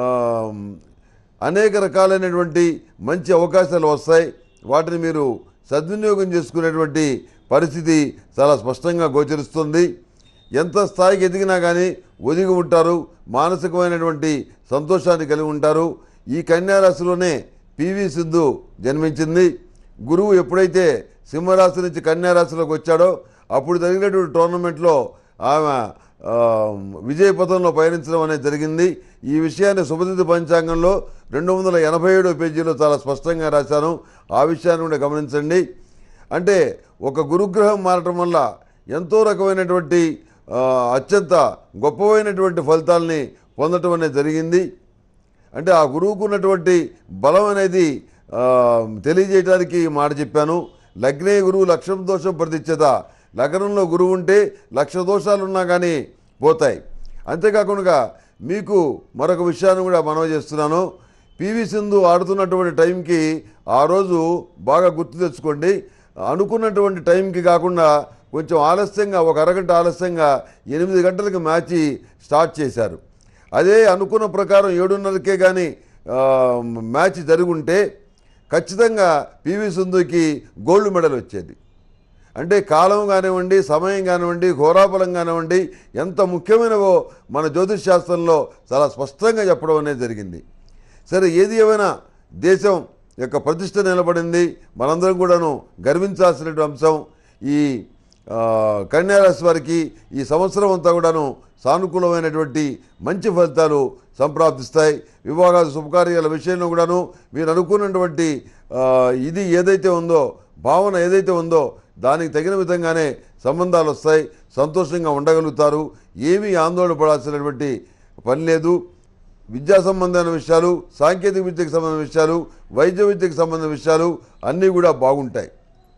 B: అనేక రకాలైనటువంటి మంచి అవకాశాలు వస్తాయి వాటిని మీరు సద్వినియోగం చేసుకునేటువంటి పరిస్థితి చాలా స్పష్టంగా గోచరిస్తుంది ఎంత స్థాయికి ఎదిగినా కానీ ఒదిగి ఉంటారు మానసికమైనటువంటి సంతోషాన్ని కలిగి ఉంటారు ఈ కన్యా రాశిలోనే పివి సింధు జన్మించింది గురువు ఎప్పుడైతే సింహరాశి నుంచి కన్యా రాశిలోకి వచ్చాడో అప్పుడు జరిగినటువంటి టోర్నమెంట్లో ఆమె ఆ, విజయ పథంలో పయనించడం అనేది జరిగింది ఈ విషయాన్ని శుభతిథి పంచాంగంలో రెండు వందల ఎనభై ఏడో పేజీలో చాలా స్పష్టంగా రాశాను ఆ విషయాన్ని కూడా గమనించండి అంటే ఒక గురుగ్రహం మారటం వల్ల ఎంతో రకమైనటువంటి ఆ, అత్యంత గొప్పవైనటువంటి ఫలితాల్ని పొందటం అనేది జరిగింది అంటే ఆ గురువుకు ఉన్నటువంటి బలం అనేది ఆ, తెలియజేయడానికి ఈ మాట చెప్పాను లగ్నే గురువు లక్షం దోషం ప్రతిచ్యత లగ్నంలో గురువు ఉంటే లక్ష దోషాలు ఉన్నా కానీ పోతాయి అంతేకాకుండా మీకు మరొక విషయాన్ని కూడా మనవి చేస్తున్నాను పివి సింధు ఆడుతున్నటువంటి టైంకి ఆ రోజు బాగా గుర్తు తెచ్చుకోండి అనుకున్నటువంటి టైంకి కాకుండా కొంచెం ఆలస్యంగా ఒక అరగంట ఆలస్యంగా ఎనిమిది గంటలకు మ్యాచ్ స్టార్ట్ చేశారు అదే అనుకున్న ప్రకారం ఏడున్నరకే కానీ ఆ, మ్యాచ్ జరుగుంటే ఖచ్చితంగా పివి సింధుకి గోల్డ్ మెడల్ వచ్చేది అంటే కాలం కానివ్వండి సమయం కానివ్వండి ఘోరాఫలం కానివ్వండి ఎంత ముఖ్యమైనవో మన జ్యోతిష్ శాస్త్రంలో చాలా స్పష్టంగా చెప్పడం అనేది జరిగింది సరే ఏది ఏమైనా దేశం యొక్క ప్రతిష్ట నిలబడింది మనందరం కూడాను గర్వించాల్సినటువంటి అంశం ఈ ఆ, కన్యారాశి వారికి ఈ సంవత్సరం అంతా కూడాను సానుకూలమైనటువంటి మంచి ఫలితాలు సంప్రాప్తిస్తాయి వివాహాలు శుభకార్యాల విషయంలో కూడాను మీరు అనుకున్నటువంటి ఆ, ఇది ఏదైతే ఉందో భావన ఏదైతే ఉందో దానికి తగిన విధంగానే సంబంధాలు వస్తాయి సంతోషంగా ఉండగలుగుతారు ఏమీ ఆందోళన పడాల్సినటువంటి పని లేదు విద్యా సంబంధమైన విషయాలు సాంకేతిక విద్యకు సంబంధించిన విషయాలు వైద్య విద్యకు సంబంధించిన విషయాలు అన్నీ కూడా బాగుంటాయి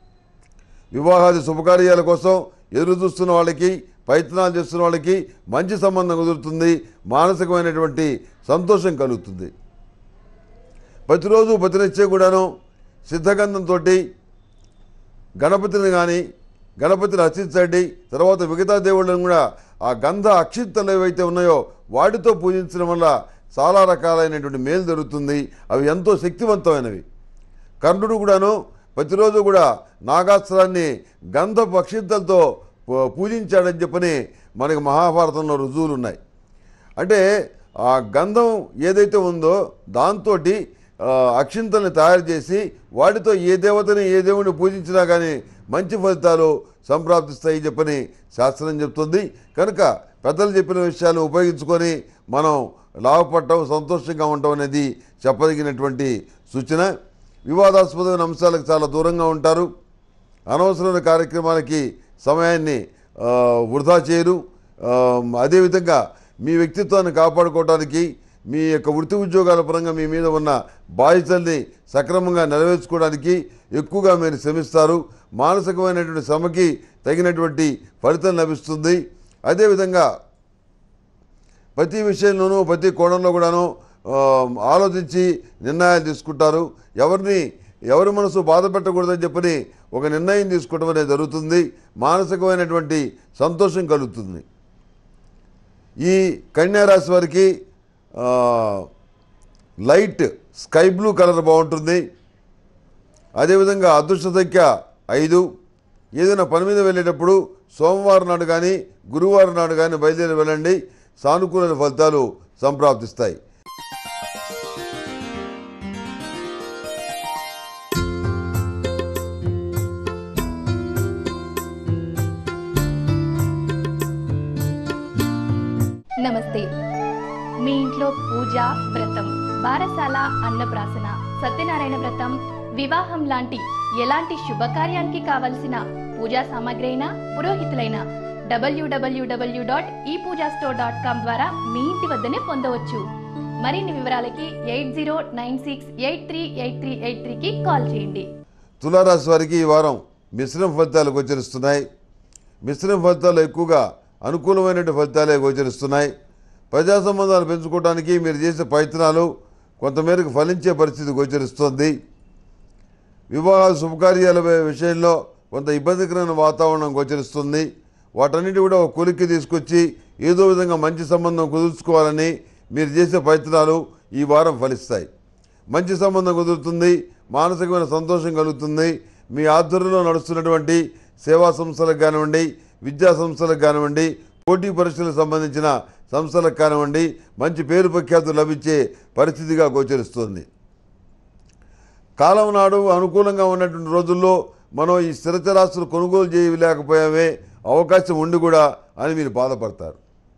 B: వివాహాది శుభకార్యాల కోసం ఎదురు చూస్తున్న వాళ్ళకి ప్రయత్నాలు చేస్తున్న వాళ్ళకి మంచి సంబంధం కుదురుతుంది మానసికమైనటువంటి సంతోషం కలుగుతుంది ప్రతిరోజు ప్రతినిత్యం కూడాను సిద్ధగంధంతో గణపతిని కానీ గణపతిని అర్చించండి తర్వాత మిగతా దేవుళ్ళని కూడా ఆ గంధ అక్షింతలు ఏవైతే ఉన్నాయో వాటితో పూజించడం వల్ల చాలా రకాలైనటువంటి మేలు జరుగుతుంది అవి ఎంతో శక్తివంతమైనవి కర్ణుడు కూడాను ప్రతిరోజు కూడా నాగాస్త్రాన్ని గంధపు అక్షింతలతో పూ- పూజించాడని చెప్పని మనకి మహాభారతంలో రుజువులు ఉన్నాయి అంటే ఆ గంధం ఏదైతే ఉందో దాంతో అక్షింతల్ని తయారు చేసి వాటితో ఏ దేవతని ఏ దేవుడిని పూజించినా కానీ మంచి ఫలితాలు సంప్రాప్తిస్తాయి చెప్పని శాస్త్రం చెప్తుంది కనుక పెద్దలు చెప్పిన విషయాలు ఉపయోగించుకొని మనం లాభపడటం సంతోషంగా ఉండటం అనేది చెప్పదగినటువంటి సూచన వివాదాస్పదమైన అంశాలకు చాలా దూరంగా ఉంటారు అనవసరమైన కార్యక్రమాలకి సమయాన్ని ఆ, వృధా చేయరు ఆ, అదేవిధంగా మీ వ్యక్తిత్వాన్ని కాపాడుకోవడానికి మీ యొక్క వృత్తి ఉద్యోగాల పరంగా మీ మీద ఉన్న బాధ్యతల్ని సక్రమంగా నెరవేర్చుకోవడానికి ఎక్కువగా మీరు శ్రమిస్తారు మానసికమైనటువంటి శ్రమకి తగినటువంటి ఫలితం లభిస్తుంది అదేవిధంగా ప్రతి విషయంలోనూ ప్రతి కోణంలో కూడాను ఆ, ఆలోచించి నిర్ణయాలు తీసుకుంటారు ఎవరిని ఎవరి మనసు బాధ పెట్టకూడదని చెప్పని ఒక నిర్ణయం తీసుకోవడం అనేది జరుగుతుంది మానసికమైనటువంటి సంతోషం కలుగుతుంది ఈ కన్యా రాశి వారికి ఆ, లైట్ స్కై బ్లూ కలర్ బాగుంటుంది అదేవిధంగా అదృష్ట సంఖ్య ఐదు ఏదైనా పని మీద వెళ్ళేటప్పుడు సోమవారం నాడు కానీ గురువారం నాడు కానీ బయలుదేరి వెళ్ళండి సానుకూల ఫలితాలు సంప్రాప్తిస్తాయి
A: నమస్తే మీ ఇంట్లో పూజ వ్రతం బారసాల అన్నప్రాసన సత్యనారాయణ వ్రతం వివాహం లాంటి ఎలాంటి శుభకార్యానికి కావలసిన పూజా సామాగ్రి అయినా పురోహితులైన డబ్ల్యూడబ్ల్యూడబ్ల్యూ dot E Pooja store dot com ద్వారా మీ ఇంటి వద్దనే పొందవచ్చు మరిన్ని వివరాలకి eight zero nine six eight three eight three eight త్రీకి కాల్ చేయండి
B: తులారాశి వారికి ఈ వారం మిశ్రమ ఫలితాలు గోచరిస్తున్నాయి మిశ్రమ ఫలితాలు ఎక్కువగా అనుకూలమైనటువంటి ఫలితాలే గోచరిస్తున్నాయి ప్రజా సంబంధాలు పెంచుకోవడానికి మీరు చేసే ప్రయత్నాలు కొంతమేరకు ఫలించే పరిస్థితి గోచరిస్తోంది వివాహాలు శుభకార్యాల వి- విషయంలో కొంత ఇబ్బందికరమైన వాతావరణం గోచరిస్తుంది వాటన్నిటి కూడా ఒక కొలిక్కి తీసుకొచ్చి ఏదో విధంగా మంచి సంబంధం కుదుర్చుకోవాలని మీరు చేసే ప్రయత్నాలు ఈ వారం ఫలిస్తాయి మంచి సంబంధం కుదురుతుంది మానసికమైన సంతోషం కలుగుతుంది మీ ఆధ్వర్యంలో నడుస్తున్నటువంటి సేవా సంస్థలకు కానివ్వండి విద్యా సంస్థలకు కానివ్వండి పోటీ పరీక్షలకు సంబంధించిన సంస్థలకు కానివ్వండి మంచి పేరు ప్రఖ్యాతులు లభించే పరిస్థితిగా గోచరిస్తుంది కాలం నాడు అనుకూలంగా ఉన్నటువంటి రోజుల్లో మనం ఈ స్థిరచరాస్తులు కొనుగోలు చేయలేకపోయామే అవకాశం ఉండి కూడా అని మీరు బాధపడతారు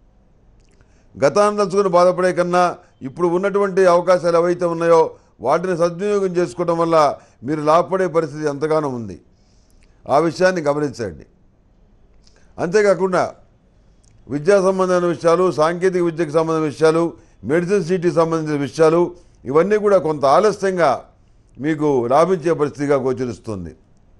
B: గతాన్ని తలుచుకుని బాధపడే కన్నా ఇప్పుడు ఉన్నటువంటి అవకాశాలు ఏవైతే ఉన్నాయో వాటిని సద్వినియోగం చేసుకోవడం వల్ల మీరు లాభపడే పరిస్థితి ఎంతగానో ఉంది ఆ విషయాన్ని గమనించండి అంతేకాకుండా విద్యా సంబంధమైన విషయాలు సాంకేతిక విద్యకు సంబంధించిన విషయాలు మెడిసిన్ సీట్కి సంబంధించిన విషయాలు ఇవన్నీ కూడా కొంత ఆలస్యంగా మీకు లాభించే పరిస్థితిగా గోచరిస్తుంది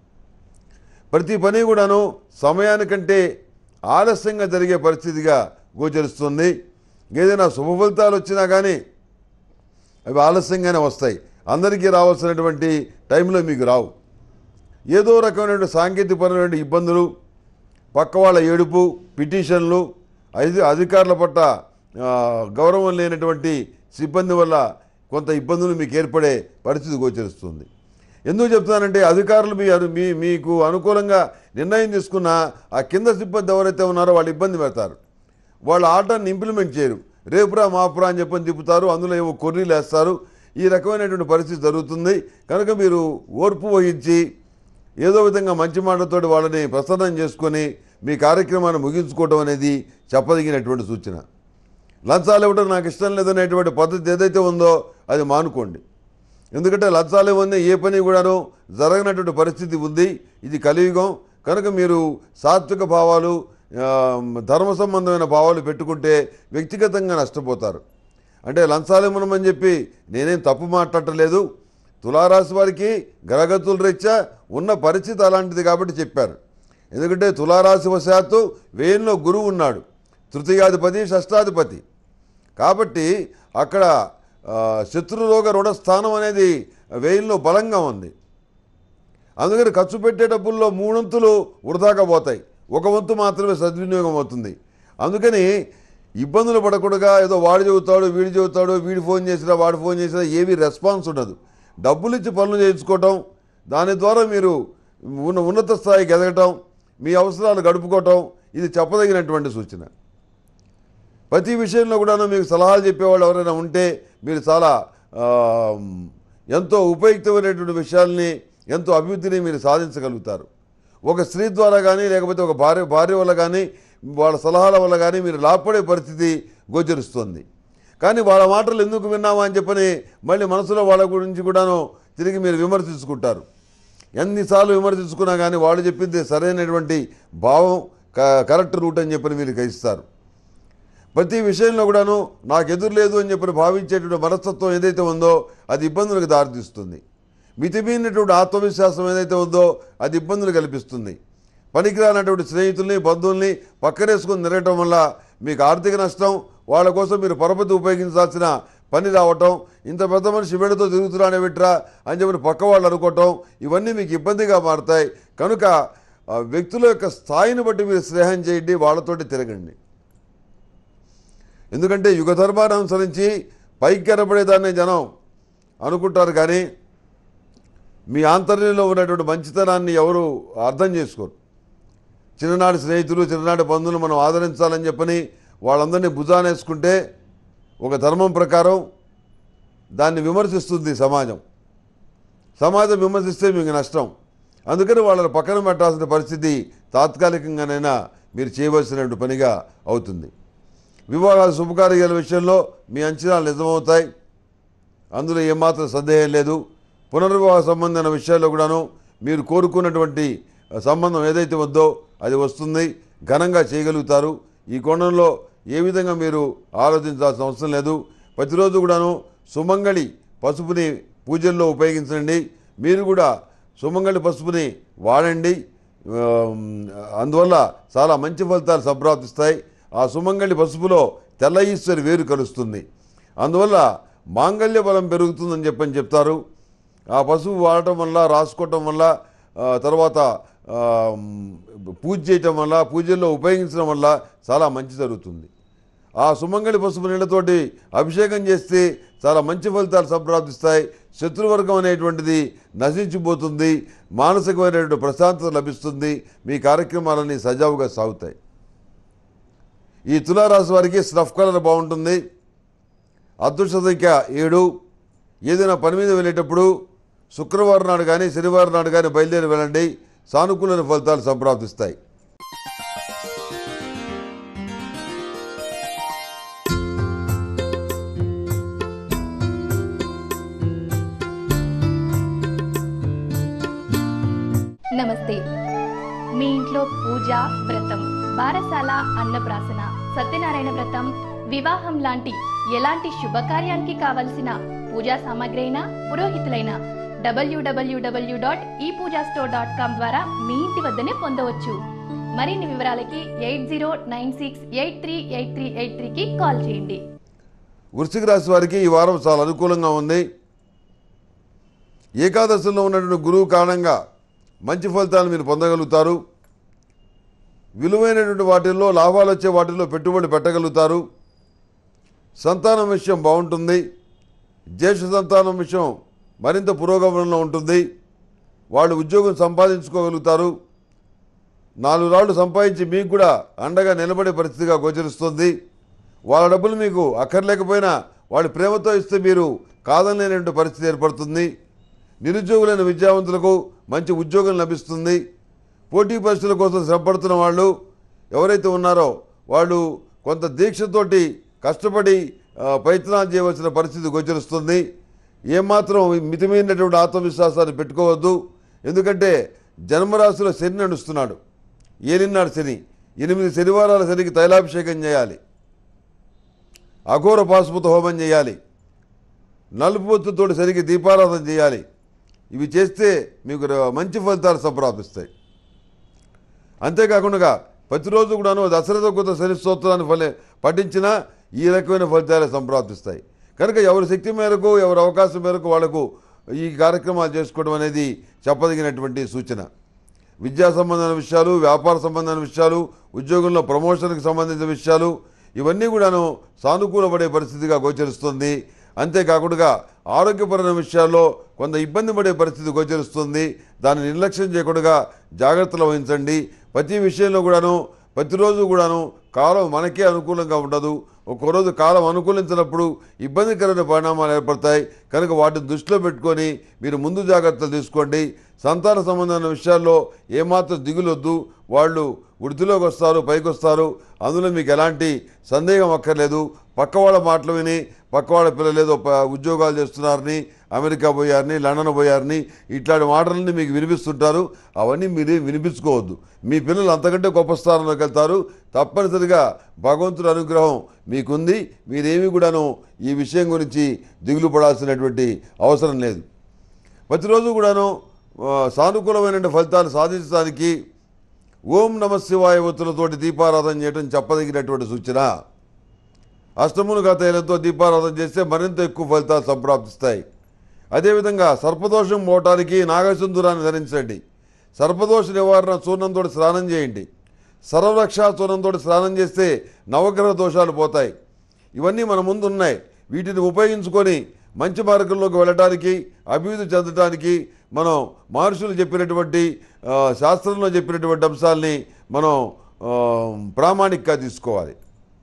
B: ప్రతి పని కూడాను సమయానికంటే ఆలస్యంగా జరిగే పరిస్థితిగా గోచరిస్తుంది ఏదైనా శుభ ఫలితాలు వచ్చినా కానీ అవి ఆలస్యంగానే వస్తాయి అందరికీ రావాల్సినటువంటి టైంలో మీకు రావు ఏదో రకమైనటువంటి సాంకేతికపరమైన ఇబ్బందులు పక్క వాళ్ళ ఏడుపు పిటిషన్లు అధి అధికారుల పట్ల ఆ, గౌరవం లేనటువంటి సిబ్బంది వల్ల కొంత ఇబ్బందులు మీకు ఏర్పడే పరిస్థితి గోచరిస్తుంది ఎందుకు చెప్తున్నానంటే అధికారులు మీ అను- మీ మీకు అనుకూలంగా నిర్ణయం తీసుకున్న ఆ కింద సిబ్బంది ఎవరైతే ఉన్నారో వాళ్ళు ఇబ్బంది పెడతారు వాళ్ళ ఆర్డర్ని ఇంప్లిమెంట్ చేయరు రేపురా మాపురా అని చెప్పని తిప్పుతారు అందులో ఏవో కొర్రీలు వేస్తారు ఈ రకమైనటువంటి పరిస్థితి జరుగుతుంది కనుక మీరు ఓర్పు వహించి ఏదో విధంగా మంచి మాటలతోటి వాళ్ళని ప్రసన్నం చేసుకొని మీ కార్యక్రమాన్ని ముగించుకోవడం అనేది చెప్పదగినటువంటి సూచన లంచాలు ఇవ్వడం నాకు ఇష్టం లేదనేటువంటి పద్ధతి ఏదైతే ఉందో అది మానుకోండి ఎందుకంటే లంచాలు ఇవ్వని ఏ పని కూడాను జరగనటువంటి పరిస్థితి ఉంది ఇది కలియుగం కనుక మీరు సాత్విక భావాలు ఆ, ధర్మ సంబంధమైన భావాలు పెట్టుకుంటే వ్యక్తిగతంగా నష్టపోతారు అంటే లంచాలు ఇవ్వమని చెప్పి నేనేం తప్పు మాట్లాడలేదు తులారాశి వారికి గ్రహగతుల రీత్యా ఉన్న పరిస్థితి అలాంటిది కాబట్టి చెప్పారు ఎందుకంటే తులారాశి వశాత్తు వేయంలో గురువు ఉన్నాడు తృతీయాధిపతి షష్టాధిపతి కాబట్టి అక్కడ ఆ, శత్రురోగ రుణ స్థానం అనేది వేయిల్లో బలంగా ఉంది అందుకని ఖర్చు పెట్టే డబ్బుల్లో మూడొంతులు వృధాగా పోతాయి ఒక వంతు మాత్రమే సద్వినియోగం అవుతుంది అందుకని ఇబ్బందులు పడకుండా ఏదో వాడు చెబుతాడు వీడు చెబుతాడు వీడు ఫోన్ చేసినా వాడు ఫోన్ చేసినా ఏమీ రెస్పాన్స్ ఉండదు డబ్బులు ఇచ్చి పనులు చేయించుకోవటం దాని ద్వారా మీరు ఉన్న ఉన్నత స్థాయికి ఎదగటం మీ అవసరాలు గడుపుకోవటం ఇది చెప్పదగినటువంటి సూచన ప్రతి విషయంలో కూడాను మీకు సలహాలు చెప్పేవాళ్ళు ఎవరైనా ఉంటే మీరు చాలా ఆ, ఎంతో ఉపయుక్తమైనటువంటి విషయాల్ని ఎంతో అభివృద్ధిని మీరు సాధించగలుగుతారు ఒక స్త్రీ ద్వారా కానీ లేకపోతే ఒక భార్య భార్య వల్ల కానీ వాళ్ళ సలహాల వల్ల కానీ మీరు లాభపడే పరిస్థితి గోచరిస్తుంది కానీ వాళ్ళ మాటలు ఎందుకు విన్నామా అని చెప్పని మళ్ళీ మనసులో వాళ్ళ గురించి కూడాను తిరిగి మీరు విమర్శించుకుంటారు ఎన్నిసార్లు విమర్శించుకున్నా కానీ వాళ్ళు చెప్పింది సరైనటువంటి భావం క- కరెక్ట్ రూట్ అని చెప్పని మీరు గ్రహిస్తారు ప్రతి విషయంలో కూడాను నాకు ఎదురు లేదు అని చెప్పి భావించేటువంటి మనస్తత్వం ఏదైతే ఉందో అది ఇబ్బందులకు దారితీస్తుంది మితిమీరినటువంటి ఆత్మవిశ్వాసం ఏదైతే ఉందో అది ఇబ్బందులు కల్పిస్తుంది పనికిరానటువంటి స్నేహితుల్ని బంధువుల్ని పక్కనేసుకొని తిరగటం వల్ల మీకు ఆర్థిక నష్టం వాళ్ళ కోసం మీరు పరపతి ఉపయోగించాల్సిన పని రావటం ఇంత పెద్ద మనిషి వీడితో తిరుగుతున్నానే విట్రా అని చెప్పి పక్క వాళ్ళు అనుకోవటం ఇవన్నీ మీకు ఇబ్బందిగా మారుతాయి కనుక ఆ వ్యక్తుల యొక్క స్థాయిని బట్టి మీరు స్నేహం చేయండి వాళ్ళతోటి తిరగండి ఎందుకంటే యుగ ధర్మాన్ని అనుసరించి పైకి కనపడేదాన్ని జనం అనుకుంటారు కానీ మీ ఆంతర్యంలో ఉన్నటువంటి మంచితనాన్ని ఎవరు అర్థం చేసుకోరు చిన్ననాటి స్నేహితులు చిన్ననాటి బంధువులు మనం ఆదరించాలని చెప్పని వాళ్ళందరినీ భుజానేసుకుంటే ఒక ధర్మం ప్రకారం దాన్ని విమర్శిస్తుంది సమాజం సమాజం విమర్శిస్తే మీకు నష్టం అందుకని వాళ్ళని పక్కన పెట్టాల్సిన పరిస్థితి తాత్కాలికంగానైనా మీరు చేయవలసినటువంటి పనిగా అవుతుంది వివాహాల శుభకార్యాల విషయంలో మీ అంచనాలు నిజమవుతాయి అందులో ఏమాత్రం సందేహం లేదు పునర్వివాహ సంబంధమైన విషయాల్లో కూడాను మీరు కోరుకున్నటువంటి సంబంధం ఏదైతే ఉందో అది వస్తుంది ఘనంగా చేయగలుగుతారు ఈ కోణంలో ఏ విధంగా మీరు ఆలోచించాల్సిన అవసరం లేదు ప్రతిరోజు కూడాను సుమంగళి పసుపుని పూజల్లో ఉపయోగించండి మీరు కూడా సుమంగళి పసుపుని వాడండి ఆ, అందువల్ల చాలా మంచి ఫలితాలు సంప్రాప్తిస్తాయి ఆ సుమంగళి పసుపులో తెల్ల ఈశ్వరి వేరు కలుస్తుంది అందువల్ల మాంగళ్య బలం పెరుగుతుందని చెప్పని చెప్తారు ఆ పసుపు వాడటం వల్ల రాసుకోవటం వల్ల ఆ, తర్వాత ఆ, పూజ చేయటం వల్ల పూజల్లో ఉపయోగించడం వల్ల చాలా మంచి జరుగుతుంది ఆ సుమంగళి పసుపు నీళ్ళతోటి అభిషేకం చేస్తే చాలా మంచి ఫలితాలు సంప్రాప్తిస్తాయి శత్రువర్గం అనేటువంటిది నశించిపోతుంది మానసికమైనటువంటి ప్రశాంతత లభిస్తుంది మీ కార్యక్రమాలన్నీ సజావుగా సాగుతాయి ఈ తులారాశి వారికి స్నఫ్ కలర్ బాగుంటుంది అదృష్ట సంఖ్య ఏడు ఏదైనా పని మీద వెళ్ళేటప్పుడు శుక్రవారం నాడు కానీ శనివారం నాడు కానీ బయలుదేరి వెళ్ళండి సానుకూల ఫలితాలు సంప్రాప్తిస్తాయి
A: నమస్తే మీ ఇంట్లో పూజ వ్రతం బారసాల అన్నప్రాసన సత్యనారాయణ వ్రతం వివాహం లాంటి ఎలాంటి శుభకార్యానికి కావలసిన పూజా సామాగ్రి అయినా పురోహితులైన డబ్ల్యూడబ్ల్యూడబ్ల్యూ dot E Pooja store dot com ద్వారా మీ ఇంటి వద్దనే పొందవచ్చు మరిన్ని వివరాలకి eight zero nine six eight three eight three eight త్రీకి కాల్ చేయండి
B: వృశ్చిక రాశి వారికి ఈ వారం చాలా అనుకూలంగా ఉంది ఏకాదశిలో ఉన్నటువంటి గురువు కారణంగా మంచి ఫలితాలు మీరు పొందగలుగుతారు విలువైనటువంటి వాటిల్లో లాభాలు వచ్చే వాటిల్లో పెట్టుబడి పెట్టగలుగుతారు సంతానం విషయం బాగుంటుంది జ్యేష్ఠ సంతానం విషయం మరింత పురోగమనంలో ఉంటుంది వాళ్ళు ఉద్యోగం సంపాదించుకోగలుగుతారు నాలుగు రాళ్ళు సంపాదించి మీకు కూడా అండగా నిలబడే పరిస్థితిగా గోచరిస్తుంది వాళ్ళ డబ్బులు మీకు అక్కర్లేకపోయినా వాళ్ళ ప్రేమతో ఇస్తే మీరు కాదనలేనటువంటి పరిస్థితి ఏర్పడుతుంది నిరుద్యోగులైన విద్యావంతులకు మంచి ఉద్యోగం లభిస్తుంది పోటీ పరీక్షల కోసం శ్రమపడుతున్న వాళ్ళు ఎవరైతే ఉన్నారో వాళ్ళు కొంత దీక్షతోటి కష్టపడి ఆ, ప్రయత్నాలు చేయవలసిన పరిస్థితి గోచరిస్తుంది ఏమాత్రం మితిమీరినటువంటి ఆత్మవిశ్వాసాన్ని పెట్టుకోవద్దు ఎందుకంటే జన్మరాశిలో శని నడుస్తున్నాడు ఏలినాడు శని ఎనిమిది శనివారాల శనికి తైలాభిషేకం చేయాలి అఘోర పాశుపత హోమం చేయాలి నలుపుతోటి సరికి దీపారాధన చేయాలి ఇవి చేస్తే మీకు ర- మంచి ఫలితాలు సంప్రాప్తిస్తాయి అంతేకాకుండా ప్రతిరోజు కూడాను దశరథ కొత్త శని స్తోత్రాన్ని ఫలి పఠించినా ఈ రకమైన ఫలితాలు సంప్రాప్తిస్తాయి కనుక ఎవరి శక్తి మేరకు ఎవరి అవకాశం మేరకు వాళ్లకు ఈ కార్యక్రమాలు చేసుకోవడం అనేది చెప్పదగినటువంటి సూచన విద్యా సంబంధమైన విషయాలు వ్యాపార సంబంధమైన విషయాలు ఉద్యోగంలో ప్రమోషన్కి సంబంధించిన విషయాలు ఇవన్నీ కూడాను సానుకూలపడే పరిస్థితిగా గోచరిస్తుంది అంతేకాకుండా ఆరోగ్యపరమైన విషయాల్లో కొంత ఇబ్బంది పడే పరిస్థితి గోచరిస్తుంది దాన్ని నిర్లక్ష్యం చేయకుండా జాగ్రత్తలు వహించండి ప్రతి విషయంలో కూడాను ప్రతిరోజు కూడాను కాలం మనకే అనుకూలంగా ఉండదు ఒక్కోరోజు కాలం అనుకూలించినప్పుడు ఇబ్బందికరమైన పరిణామాలు ఏర్పడతాయి కనుక వాటిని దృష్టిలో పెట్టుకొని మీరు ముందు జాగ్రత్తలు తీసుకోండి సంతాన సంబంధమైన విషయాల్లో ఏమాత్రం దిగులొద్దు వాళ్ళు వృద్ధిలోకి వస్తారు పైకి వస్తారు అందులో మీకు ఎలాంటి సందేహం అక్కర్లేదు పక్కవాళ్ళ మాటలు విని పక్కవాళ్ళ పిల్లలు ఏదో ప- ఉద్యోగాలు చేస్తున్నారని అమెరికా పోయారని లండన్ పోయారని ఇట్లాంటి మాటలన్నీ మీకు వినిపిస్తుంటారు అవన్నీ మీరు వినిపించుకోవద్దు మీ పిల్లలు అంతకంటే గొప్ప స్థానంలోకి వెళ్తారు తప్పనిసరిగా భగవంతుడి అనుగ్రహం మీకుంది మీరేమీ కూడాను ఈ విషయం గురించి దిగులు పడాల్సినటువంటి అవసరం లేదు ప్రతిరోజు కూడాను ఆ, సానుకూలమైన ఫలితాలు సాధించడానికి ఓం నమ శివాయ ఒత్తులతోటి దీపారాధన చేయడం చెప్పదగినటువంటి సూచన అష్టములుగా తైలంతో దీపారాధన చేస్తే మరింత ఎక్కువ ఫలితాలు సంప్రాప్తిస్తాయి అదేవిధంగా సర్పదోషం పోవటానికి నాగసింధురాన్ని ధరించండి సర్పదోష నివారణ చూర్ణంతో స్నానం చేయండి సర్వరక్షా చూర్ణంతో స్నానం చేస్తే నవగ్రహ దోషాలు పోతాయి ఇవన్నీ మన ముందు ఉన్నాయి వీటిని ఉపయోగించుకొని మంచి మార్గంలోకి వెళ్ళటానికి అభివృద్ధి చెందటానికి మనం మహర్షులు చెప్పినటువంటి ఆ, శాస్త్రంలో చెప్పినటువంటి అంశాలని మనం ఆ, ప్రామాణికంగా తీసుకోవాలి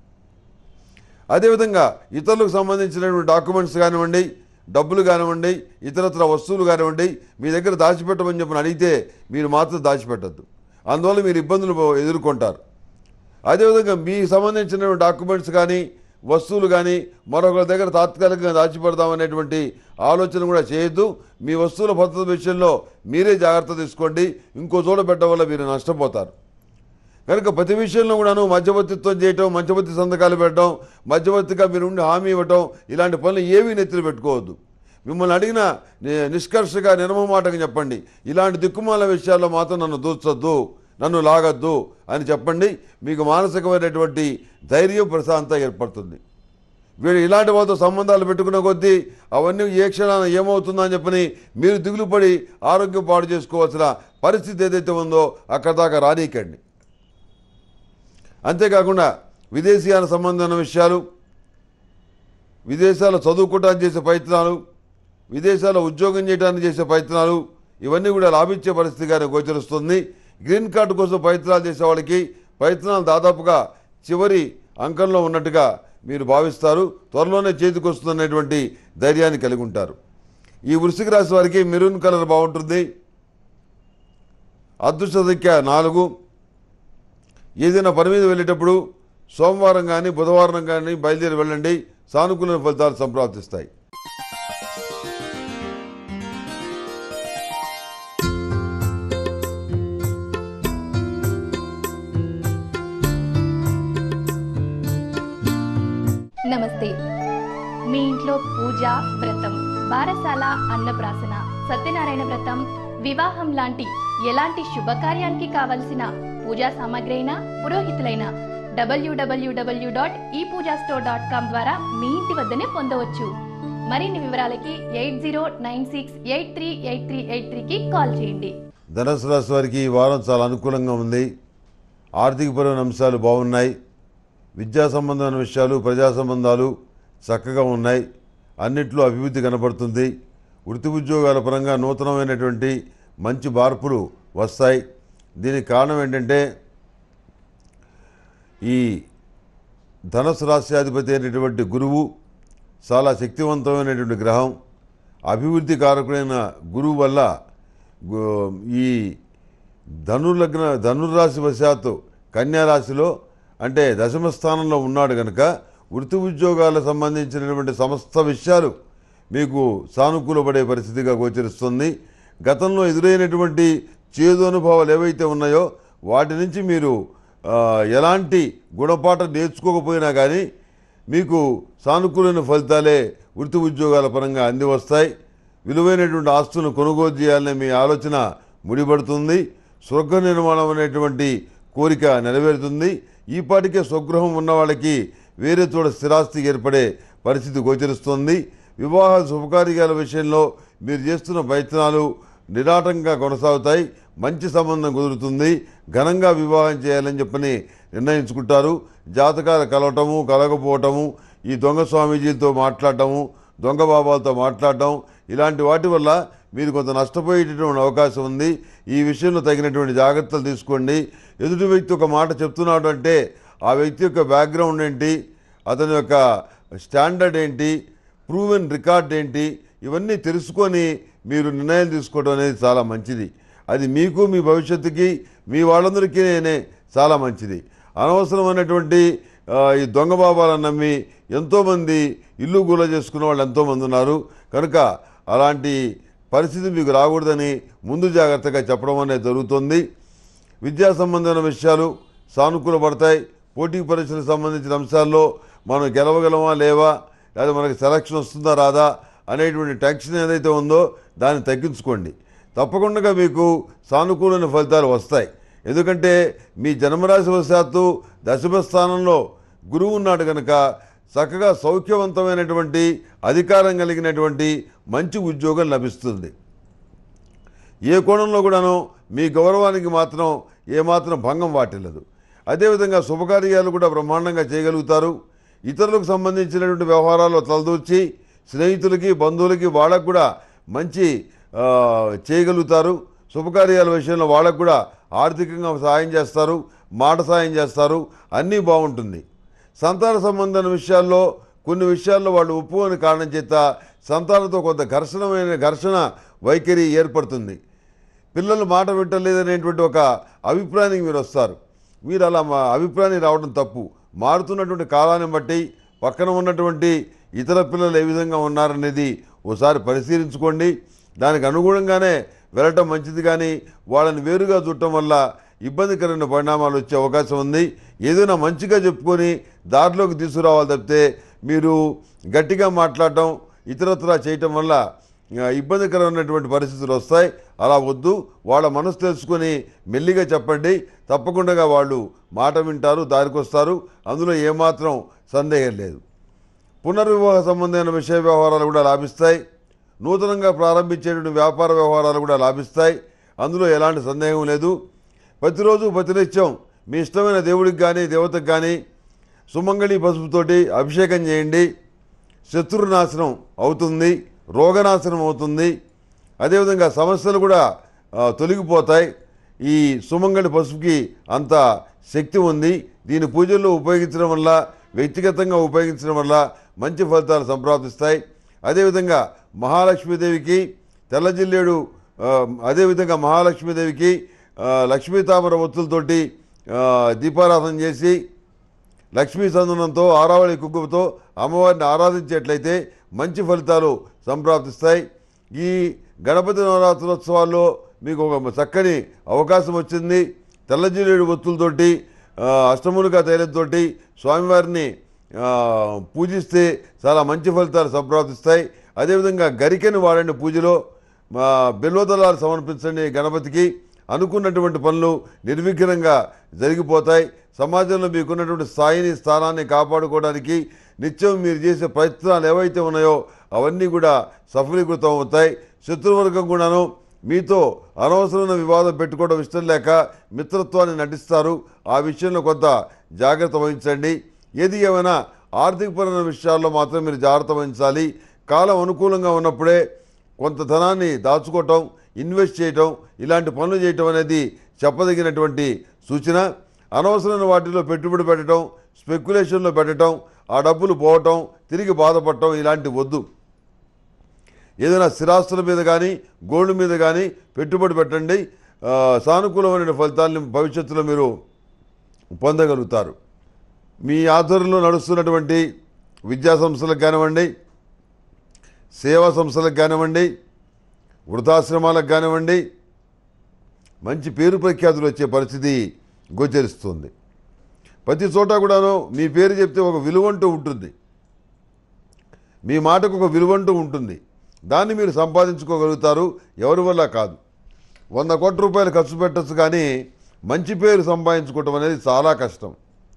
B: అదేవిధంగా ఇతరులకు సంబంధించినటువంటి డాక్యుమెంట్స్ కానివ్వండి డబ్బులు కానివ్వండి ఇతరత్ర వస్తువులు కానివ్వండి మీ దగ్గర దాచిపెట్టమని చెప్పని అడిగితే మీరు మాత్రం దాచిపెట్టద్దు అందువల్ల మీరు ఇబ్బందులు ఎదుర్కొంటారు అదేవిధంగా మీకు సంబంధించిన డాక్యుమెంట్స్ కానీ వస్తువులు కానీ మరొకరి దగ్గర తాత్కాలికంగా దాచిపెడదామనేటువంటి ఆలోచన కూడా చేయొద్దు మీ వస్తువుల భద్రత విషయంలో మీరే జాగ్రత్త తీసుకోండి ఇంకో చోట పెట్టడం వల్ల మీరు నష్టపోతారు కనుక ప్రతి విషయంలో కూడాను మధ్యవర్తిత్వం చేయటం మధ్యవర్తి సంతకాలు పెట్టడం మధ్యవర్తిగా మీరు ఉండి హామీ ఇవ్వటం ఇలాంటి పనులు ఏవీ నెత్తిన పెట్టుకోవద్దు మిమ్మల్ని అడిగిన ని- నిష్కర్షగా నిర్మమాటగా చెప్పండి ఇలాంటి దిక్కుమాల విషయాల్లో మాత్రం నన్ను దూర్చొద్దు నన్ను లాగద్దు అని చెప్పండి మీకు మానసికమైనటువంటి ధైర్యం ప్రశాంతత ఏర్పడుతుంది వీడు ఇలాంటి వాళ్ళతో సంబంధాలు పెట్టుకున్న కొద్దీ అవన్నీ ఏ క్షణాన ఏమవుతుందో అని చెప్పని మీరు దిగులు పడి ఆరోగ్యం పాడు చేసుకోవాల్సిన పరిస్థితి ఏదైతే ఉందో అక్కడ దాకా రానీకండి అంతేకాకుండా విదేశీయాల సంబంధమైన విషయాలు విదేశాల్లో చదువుకోవడానికి చేసే ప్రయత్నాలు విదేశాల్లో ఉద్యోగం చేయడానికి చేసే ప్రయత్నాలు ఇవన్నీ కూడా లాభించే పరిస్థితిగానే గోచరిస్తుంది గ్రీన్ కార్డు కోసం ప్రయత్నాలు చేసే వాళ్ళకి ప్రయత్నాలు దాదాపుగా చివరి అంకంలో ఉన్నట్టుగా మీరు భావిస్తారు త్వరలోనే చేతికి వస్తుందనేటువంటి ధైర్యాన్ని కలిగి ఉంటారు ఈ వృశ్చిక రాశి వారికి మెరూన్ కలర్ బాగుంటుంది అదృష్ట సంఖ్య నాలుగు ఏదైనా పని మీద వెళ్ళేటప్పుడు సోమవారం కానీ బుధవారం కానీ బయలుదేరి వెళ్ళండి సానుకూల ఫలితాలు సంప్రాప్తిస్తాయి
A: నమస్తే మీ ఇంట్లో పూజ వ్రతం బారసాల అన్నప్రాసన సత్యనారాయణ వ్రతం వివాహం లాంటి ఎలాంటి శుభకార్యానికి కావలసిన పూజా సామాగ్రి అయినా పురోహితులైన డబ్ల్యూడబ్ల్యూడబ్ల్యూ dot E Pooja store dot com ద్వారా మీ ఇంటి వద్దనే పొందవచ్చు మరిన్ని వివరాలకి eight zero nine six eight three eight three eight త్రీకి కాల్ చేయండి
B: ధనుసు రాశి వారికి ఈ వారం చాలా అనుకూలంగా ఉంది ఆర్థికపరమైన అంశాలు బాగున్నాయి విద్యా సంబంధమైన విషయాలు ప్రజా సంబంధాలు చక్కగా ఉన్నాయి అన్నిట్లో అభివృద్ధి కనపడుతుంది వృత్తి ఉద్యోగాల పరంగా నూతనమైనటువంటి మంచి మార్పులు వస్తాయి దీనికి కారణం ఏంటంటే ఈ ధనుసు రాశ్యాధిపతి అయినటువంటి గురువు చాలా శక్తివంతమైనటువంటి గ్రహం అభివృద్ధి కారకుడైన గురువు వల్ల గు- ఈ ధనుర్లగ్న ధనుర్రాశి వశాత్తు కన్యారాశిలో అంటే దశమ స్థానంలో ఉన్నాడు కనుక వృత్తి ఉద్యోగాలకు సంబంధించినటువంటి సమస్త విషయాలు మీకు సానుకూలపడే పరిస్థితిగా గోచరిస్తుంది గతంలో ఎదురైనటువంటి చేదు అనుభవాలు ఏవైతే ఉన్నాయో వాటి నుంచి మీరు ఆ, ఎలాంటి గుణపాఠం నేర్చుకోకపోయినా కానీ మీకు సానుకూలమైన ఫలితాలే వృత్తి ఉద్యోగాల పరంగా అంది వస్తాయి విలువైనటువంటి ఆస్తులను కొనుగోలు చేయాలనే మీ ఆలోచన ముడిపడుతుంది స్వర్గ నిర్మాణం అనేటువంటి కోరిక నెరవేరుతుంది ఈ పాటికే స్వగృహం ఉన్న వాళ్ళకి వేరే చోట స్థిరాస్తి ఏర్పడే పరిస్థితి గోచరిస్తుంది వివాహ శుభకార్యాల విషయంలో మీరు చేస్తున్న ప్రయత్నాలు నిరాటంగా కొనసాగుతాయి మంచి సంబంధం కుదురుతుంది ఘనంగా వివాహం చేయాలని చెప్పని నిర్ణయించుకుంటారు జాతకాలు కలవటము కలగపోవటము ఈ దొంగ స్వామీజీలతో మాట్లాడటము దొంగ బాబాలతో మాట్లాడటం ఇలాంటి వాటి వల్ల మీరు కొంత నష్టపోయేటటువంటి అవకాశం ఉంది ఈ విషయంలో తగినటువంటి జాగ్రత్తలు తీసుకోండి ఎదుటి వ్యక్తి ఒక మాట చెప్తున్నాడు అంటే ఆ వ్యక్తి యొక్క బ్యాక్గ్రౌండ్ ఏంటి అతని యొక్క స్టాండర్డ్ ఏంటి ప్రూవెన్ రికార్డ్ ఏంటి ఇవన్నీ తెలుసుకొని మీరు నిర్ణయం తీసుకోవడం అనేది చాలా మంచిది అది మీకు మీ భవిష్యత్తుకి మీ వాళ్ళందరికీ నేనే చాలా మంచిది అనవసరమైనటువంటి ఆ, ఈ దొంగ బాబాలను నమ్మి ఎంతోమంది ఇల్లు గుల చేసుకున్న వాళ్ళు ఎంతోమంది ఉన్నారు కనుక అలాంటి పరిస్థితి మీకు రాకూడదని ముందు జాగ్రత్తగా చెప్పడం అనేది జరుగుతుంది విద్యా సంబంధమైన విషయాలు సానుకూల పడతాయి పోటీ పరీక్షలకు సంబంధించిన అంశాల్లో మనం గెలవగలమా లేవా లేదా మనకి సెలక్షన్ వస్తుందా రాదా అనేటువంటి టెన్షన్ ఏదైతే ఉందో దాన్ని తగ్గించుకోండి తప్పకుండా మీకు సానుకూలమైన ఫలితాలు వస్తాయి ఎందుకంటే మీ జన్మరాశి వశాత్తు దశమ స్థానంలో గురువు ఉన్నాడు కనుక చక్కగా సౌఖ్యవంతమైనటువంటి అధికారం కలిగినటువంటి మంచి ఉద్యోగం లభిస్తుంది ఏ కోణంలో కూడాను మీ గౌరవానికి మాత్రం ఏమాత్రం భంగం వాటిల్లదు అదేవిధంగా శుభకార్యాలు కూడా బ్రహ్మాండంగా చేయగలుగుతారు ఇతరులకు సంబంధించినటువంటి వ్యవహారాల్లో తలదూర్చి స్నేహితులకి బంధువులకి వాళ్ళకు కూడా మంచి ఆ, చేయగలుగుతారు శుభకార్యాల విషయంలో వాళ్ళకు కూడా ఆర్థికంగా సహాయం చేస్తారు మాట సహాయం చేస్తారు అన్నీ బాగుంటుంది సంతాన సంబంధమైన విషయాల్లో కొన్ని విషయాల్లో వాళ్ళు ఒప్పుకోని కారణం చేత సంతానంతో కొంత ఘర్షణమైన ఘర్షణ వైఖరి ఏర్పడుతుంది పిల్లలు మాట వింటలేదనేటువంటి ఒక అభిప్రాయానికి మీరు వస్తారు మీరు అలా మా అభిప్రాయానికి రావడం తప్పు మారుతున్నటువంటి కాలాన్ని బట్టి పక్కన ఉన్నటువంటి ఇతర పిల్లలు ఏ విధంగా ఉన్నారనేది ఓసారి పరిశీలించుకోండి దానికి అనుగుణంగానే వెళ్ళటం మంచిది కానీ వాళ్ళని వేరుగా చూడటం వల్ల ఇబ్బందికరమైన పరిణామాలు వచ్చే అవకాశం ఉంది ఏదైనా మంచిగా చెప్పుకొని దారిలోకి తీసుకురావాలి తప్పితే మీరు గట్టిగా మాట్లాడటం ఇతరత్రా చేయటం వల్ల ఆ, ఇబ్బందికరమైనటువంటి పరిస్థితులు వస్తాయి అలా వద్దు వాళ్ళ మనసు తెలుసుకొని మెల్లిగా చెప్పండి తప్పకుండా వాళ్ళు మాట వింటారు దారికి వస్తారు అందులో ఏమాత్రం సందేహం లేదు పునర్వివాహ సంబంధమైన విషయ వ్యవహారాలు కూడా లాభిస్తాయి నూతనంగా ప్రారంభించేటువంటి వ్యాపార వ్యవహారాలు కూడా లాభిస్తాయి అందులో ఎలాంటి సందేహం లేదు ప్రతిరోజు ప్రతినిత్యం మీ ఇష్టమైన దేవుడికి కానీ దేవతకు కానీ సుమంగళి పసుపుతోటి అభిషేకం చేయండి శత్రునాశనం అవుతుంది రోగనాశనం అవుతుంది అదేవిధంగా సమస్యలు కూడా ఆ, తొలగిపోతాయి ఈ సుమంగళి పసుపుకి అంత శక్తి ఉంది దీని పూజల్లో ఉపయోగించడం వల్ల వ్యక్తిగతంగా ఉపయోగించడం వల్ల మంచి ఫలితాలు సంప్రాప్తిస్తాయి అదేవిధంగా మహాలక్ష్మీదేవికి తెల్ల జిల్లేడు ఆ, అదేవిధంగా మహాలక్ష్మీదేవికి ఆ, లక్ష్మీ తామర ఒత్తులతోటి ఆ, దీపారాధన చేసి లక్ష్మీ సందనంతో ఆరావళి కుంకుమతో అమ్మవారిని ఆరాధించేట్లయితే మంచి ఫలితాలు సంప్రాప్తిస్తాయి ఈ గణపతి నవరాత్రోత్సవాల్లో మీకు ఒక చక్కని అవకాశం వచ్చింది తెల్లజిల్లేడు ఒత్తులతోటి ఆ, అష్టములుగా తైలంతోటి స్వామివారిని ఆ, పూజిస్తే చాలా మంచి ఫలితాలు సంప్రాప్తిస్తాయి అదేవిధంగా గరికెని వాడండి పూజలో మా బెల్వదళాలు సమర్పించండి గణపతికి అనుకున్నటువంటి పనులు నిర్విఘ్నంగా జరిగిపోతాయి సమాజంలో మీకున్నటువంటి స్థాయిని స్థానాన్ని కాపాడుకోవడానికి నిత్యం మీరు చేసే ప్రయత్నాలు ఏవైతే ఉన్నాయో అవన్నీ కూడా సఫలీకృతం అవుతాయి శత్రువర్గం కూడాను మీతో అనవసరమైన వివాదం పెట్టుకోవడం ఇష్టం లేక మిత్రత్వాన్ని నటిస్తారు ఆ విషయంలో కొంత జాగ్రత్త వహించండి ఏది ఏమైనా ఆర్థికపరమైన విషయాల్లో మాత్రం మీరు జాగ్రత్త వహించాలి కాలం అనుకూలంగా ఉన్నప్పుడే కొంత ధనాన్ని దాచుకోవటం ఇన్వెస్ట్ చేయటం ఇలాంటి పనులు చేయటం అనేది చెప్పదగినటువంటి సూచన అనవసరమైన వాటిలో పెట్టుబడి పెట్టడం స్పెక్యులేషన్లో పెట్టడం ఆ డబ్బులు పోవటం తిరిగి బాధపడటం ఇలాంటి వద్దు ఏదైనా స్థిరాస్తుల మీద కానీ గోల్డ్ మీద కానీ పెట్టుబడి పెట్టండి ఆ, సానుకూలమైన ఫలితాలను భవిష్యత్తులో మీరు పొందగలుగుతారు మీ ఆధ్వర్యంలో నడుస్తున్నటువంటి విద్యా సంస్థలకు కానివ్వండి సేవా సంస్థలకు కానివ్వండి వృద్ధాశ్రమాలకు కానివ్వండి మంచి పేరు ప్రఖ్యాతులు వచ్చే పరిస్థితి గోచరిస్తుంది ప్రతి చోట కూడాను మీ పేరు చెప్తే ఒక విలువంటూ ఉంటుంది మీ మాటకు ఒక విలువంటూ ఉంటుంది దాన్ని మీరు సంపాదించుకోగలుగుతారు ఎవరి వల్ల కాదు వంద కోట్ల రూపాయలు ఖర్చు పెట్టచ్చు కానీ మంచి పేరు సంపాదించుకోవటం అనేది చాలా కష్టం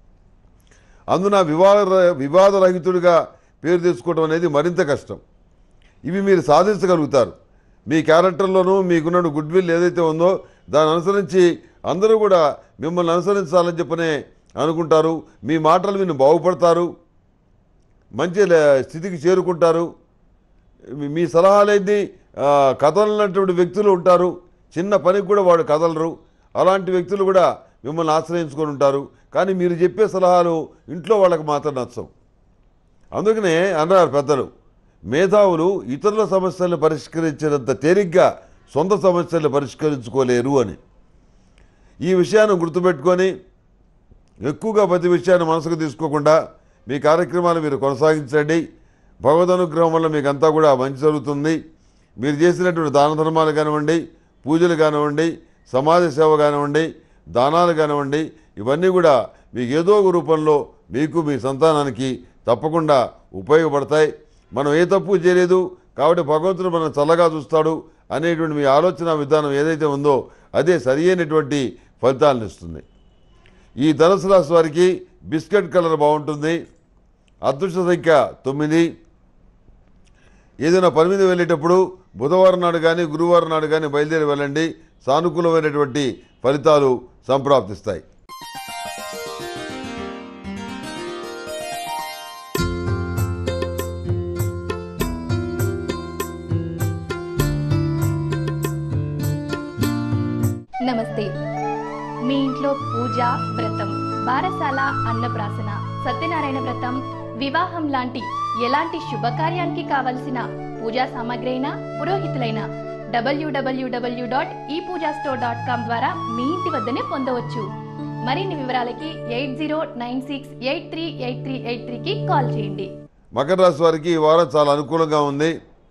B: అందున వివాద వివాదరహితుడిగా పేరు తెచ్చుకోవడం అనేది మరింత కష్టం ఇవి మీరు సాధించగలుగుతారు మీ క్యారెక్టర్లోనూ మీకున్న గుడ్ విల్ ఏదైతే ఉందో దాన్ని అనుసరించి అందరూ కూడా మిమ్మల్ని అనుసరించాలని చెప్పనే అనుకుంటారు మీ మాటలు విని బాగుపడతారు మంచి లే- స్థితికి చేరుకుంటారు మీ- మీ సలహాలేంది ఆ, కదలనటువంటి వ్యక్తులు ఉంటారు చిన్న పనికి కూడా వాడు కదలరు అలాంటి వ్యక్తులు కూడా మిమ్మల్ని ఆశ్రయించుకొని ఉంటారు కానీ మీరు చెప్పే సలహాలు ఇంట్లో వాళ్ళకి మాత్రం నచ్చవు అందుకనే అన్నారు పెద్దలు మేధావులు ఇతరుల సమస్యలను పరిష్కరించినంత తేలిగ్గా సొంత సమస్యలను పరిష్కరించుకోలేరు అని ఈ విషయాన్ని గుర్తుపెట్టుకొని ఎక్కువగా ప్రతి విషయాన్ని మనసుకు తీసుకోకుండా మీ కార్యక్రమాలు మీరు కొనసాగించండి భగవద్ అనుగ్రహం వల్ల మీకు అంతా కూడా మంచి జరుగుతుంది మీరు చేసినటువంటి దాన ధర్మాలు కానివ్వండి పూజలు కానివ్వండి సమాజ సేవ కానివ్వండి దానాలు కానివ్వండి ఇవన్నీ కూడా మీకు ఏదో ఒక రూపంలో మీకు మీ సంతానానికి తప్పకుండా ఉపయోగపడతాయి మనం ఏ తప్పు చేయలేదు కాబట్టి భగవంతుడు మనం చల్లగా చూస్తాడు అనేటువంటి మీ ఆలోచన విధానం ఏదైతే ఉందో అదే సరి అయినటువంటి ఫలితాలను ఇస్తుంది ఈ ధనుసు రాశి వారికి బిస్కెట్ కలర్ బాగుంటుంది అదృష్ట సంఖ్య తొమ్మిది ఏదైనా పని మీద వెళ్ళేటప్పుడు బుధవారం నాడు కానీ గురువారం నాడు కానీ బయలుదేరి వెళ్ళండి సానుకూలమైనటువంటి ఫలితాలు సంప్రాప్తిస్తాయి
A: నమస్తే మీ ఇంట్లో పూజ వ్రతం బారసాల అన్నప్రాసన సత్యనారాయణ వ్రతం వివాహం లాంటి ఎలాంటి శుభకార్యానికి కావలసిన పూజా సామాగ్రి అయినా పురోహితులైన డబ్ల్యూడబ్ల్యూడబ్ల్యూ dot E Pooja store dot com ద్వారా మీ ఇంటి వద్దనే పొందవచ్చు మరిన్ని వివరాలకి eight zero nine six eight three eight three eight త్రీకి కాల్ చేయండి
B: మకర రాశి వారికి ఈ వారం చాలా అనుకూలంగా ఉంది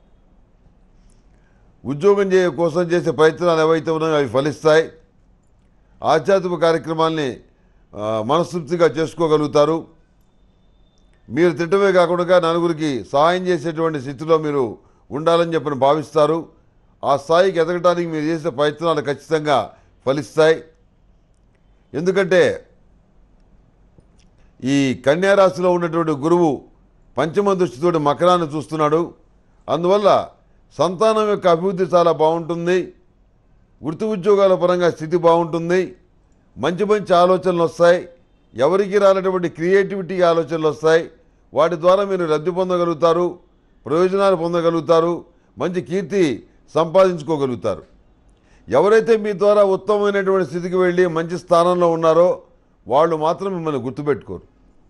B: ఉద్యోగం చే కోసం చేసే ప్రయత్నాలు ఏవైతే ఉన్నాయో అవి ఫలిస్తాయి ఆధ్యాత్మిక కార్యక్రమాల్ని ఆ, మనస్తృప్తిగా చేసుకోగలుగుతారు మీరు తిట్టమే కాకుండా నలుగురికి సహాయం చేసేటువంటి స్థితిలో మీరు ఉండాలని చెప్పని భావిస్తారు ఆ స్థాయికి ఎదగటానికి మీరు చేసే ప్రయత్నాలు ఖచ్చితంగా ఫలిస్తాయి ఎందుకంటే ఈ కన్యారాశిలో ఉన్నటువంటి గురువు పంచమ దృష్టితోటి మకరాన్ని చూస్తున్నాడు అందువల్ల సంతానం యొక్క అభివృద్ధి చాలా బాగుంటుంది వృత్తి ఉద్యోగాల పరంగా స్థితి బాగుంటుంది మంచి మంచి ఆలోచనలు వస్తాయి ఎవరికి రానటువంటి క్రియేటివిటీ ఆలోచనలు వస్తాయి వాటి ద్వారా మీరు లబ్ధి పొందగలుగుతారు ప్రయోజనాలు పొందగలుగుతారు మంచి కీర్తి సంపాదించుకోగలుగుతారు ఎవరైతే మీ ద్వారా ఉత్తమమైనటువంటి స్థితికి వెళ్ళి మంచి స్థానంలో ఉన్నారో వాళ్ళు మాత్రం మిమ్మల్ని గుర్తుపెట్టుకోరు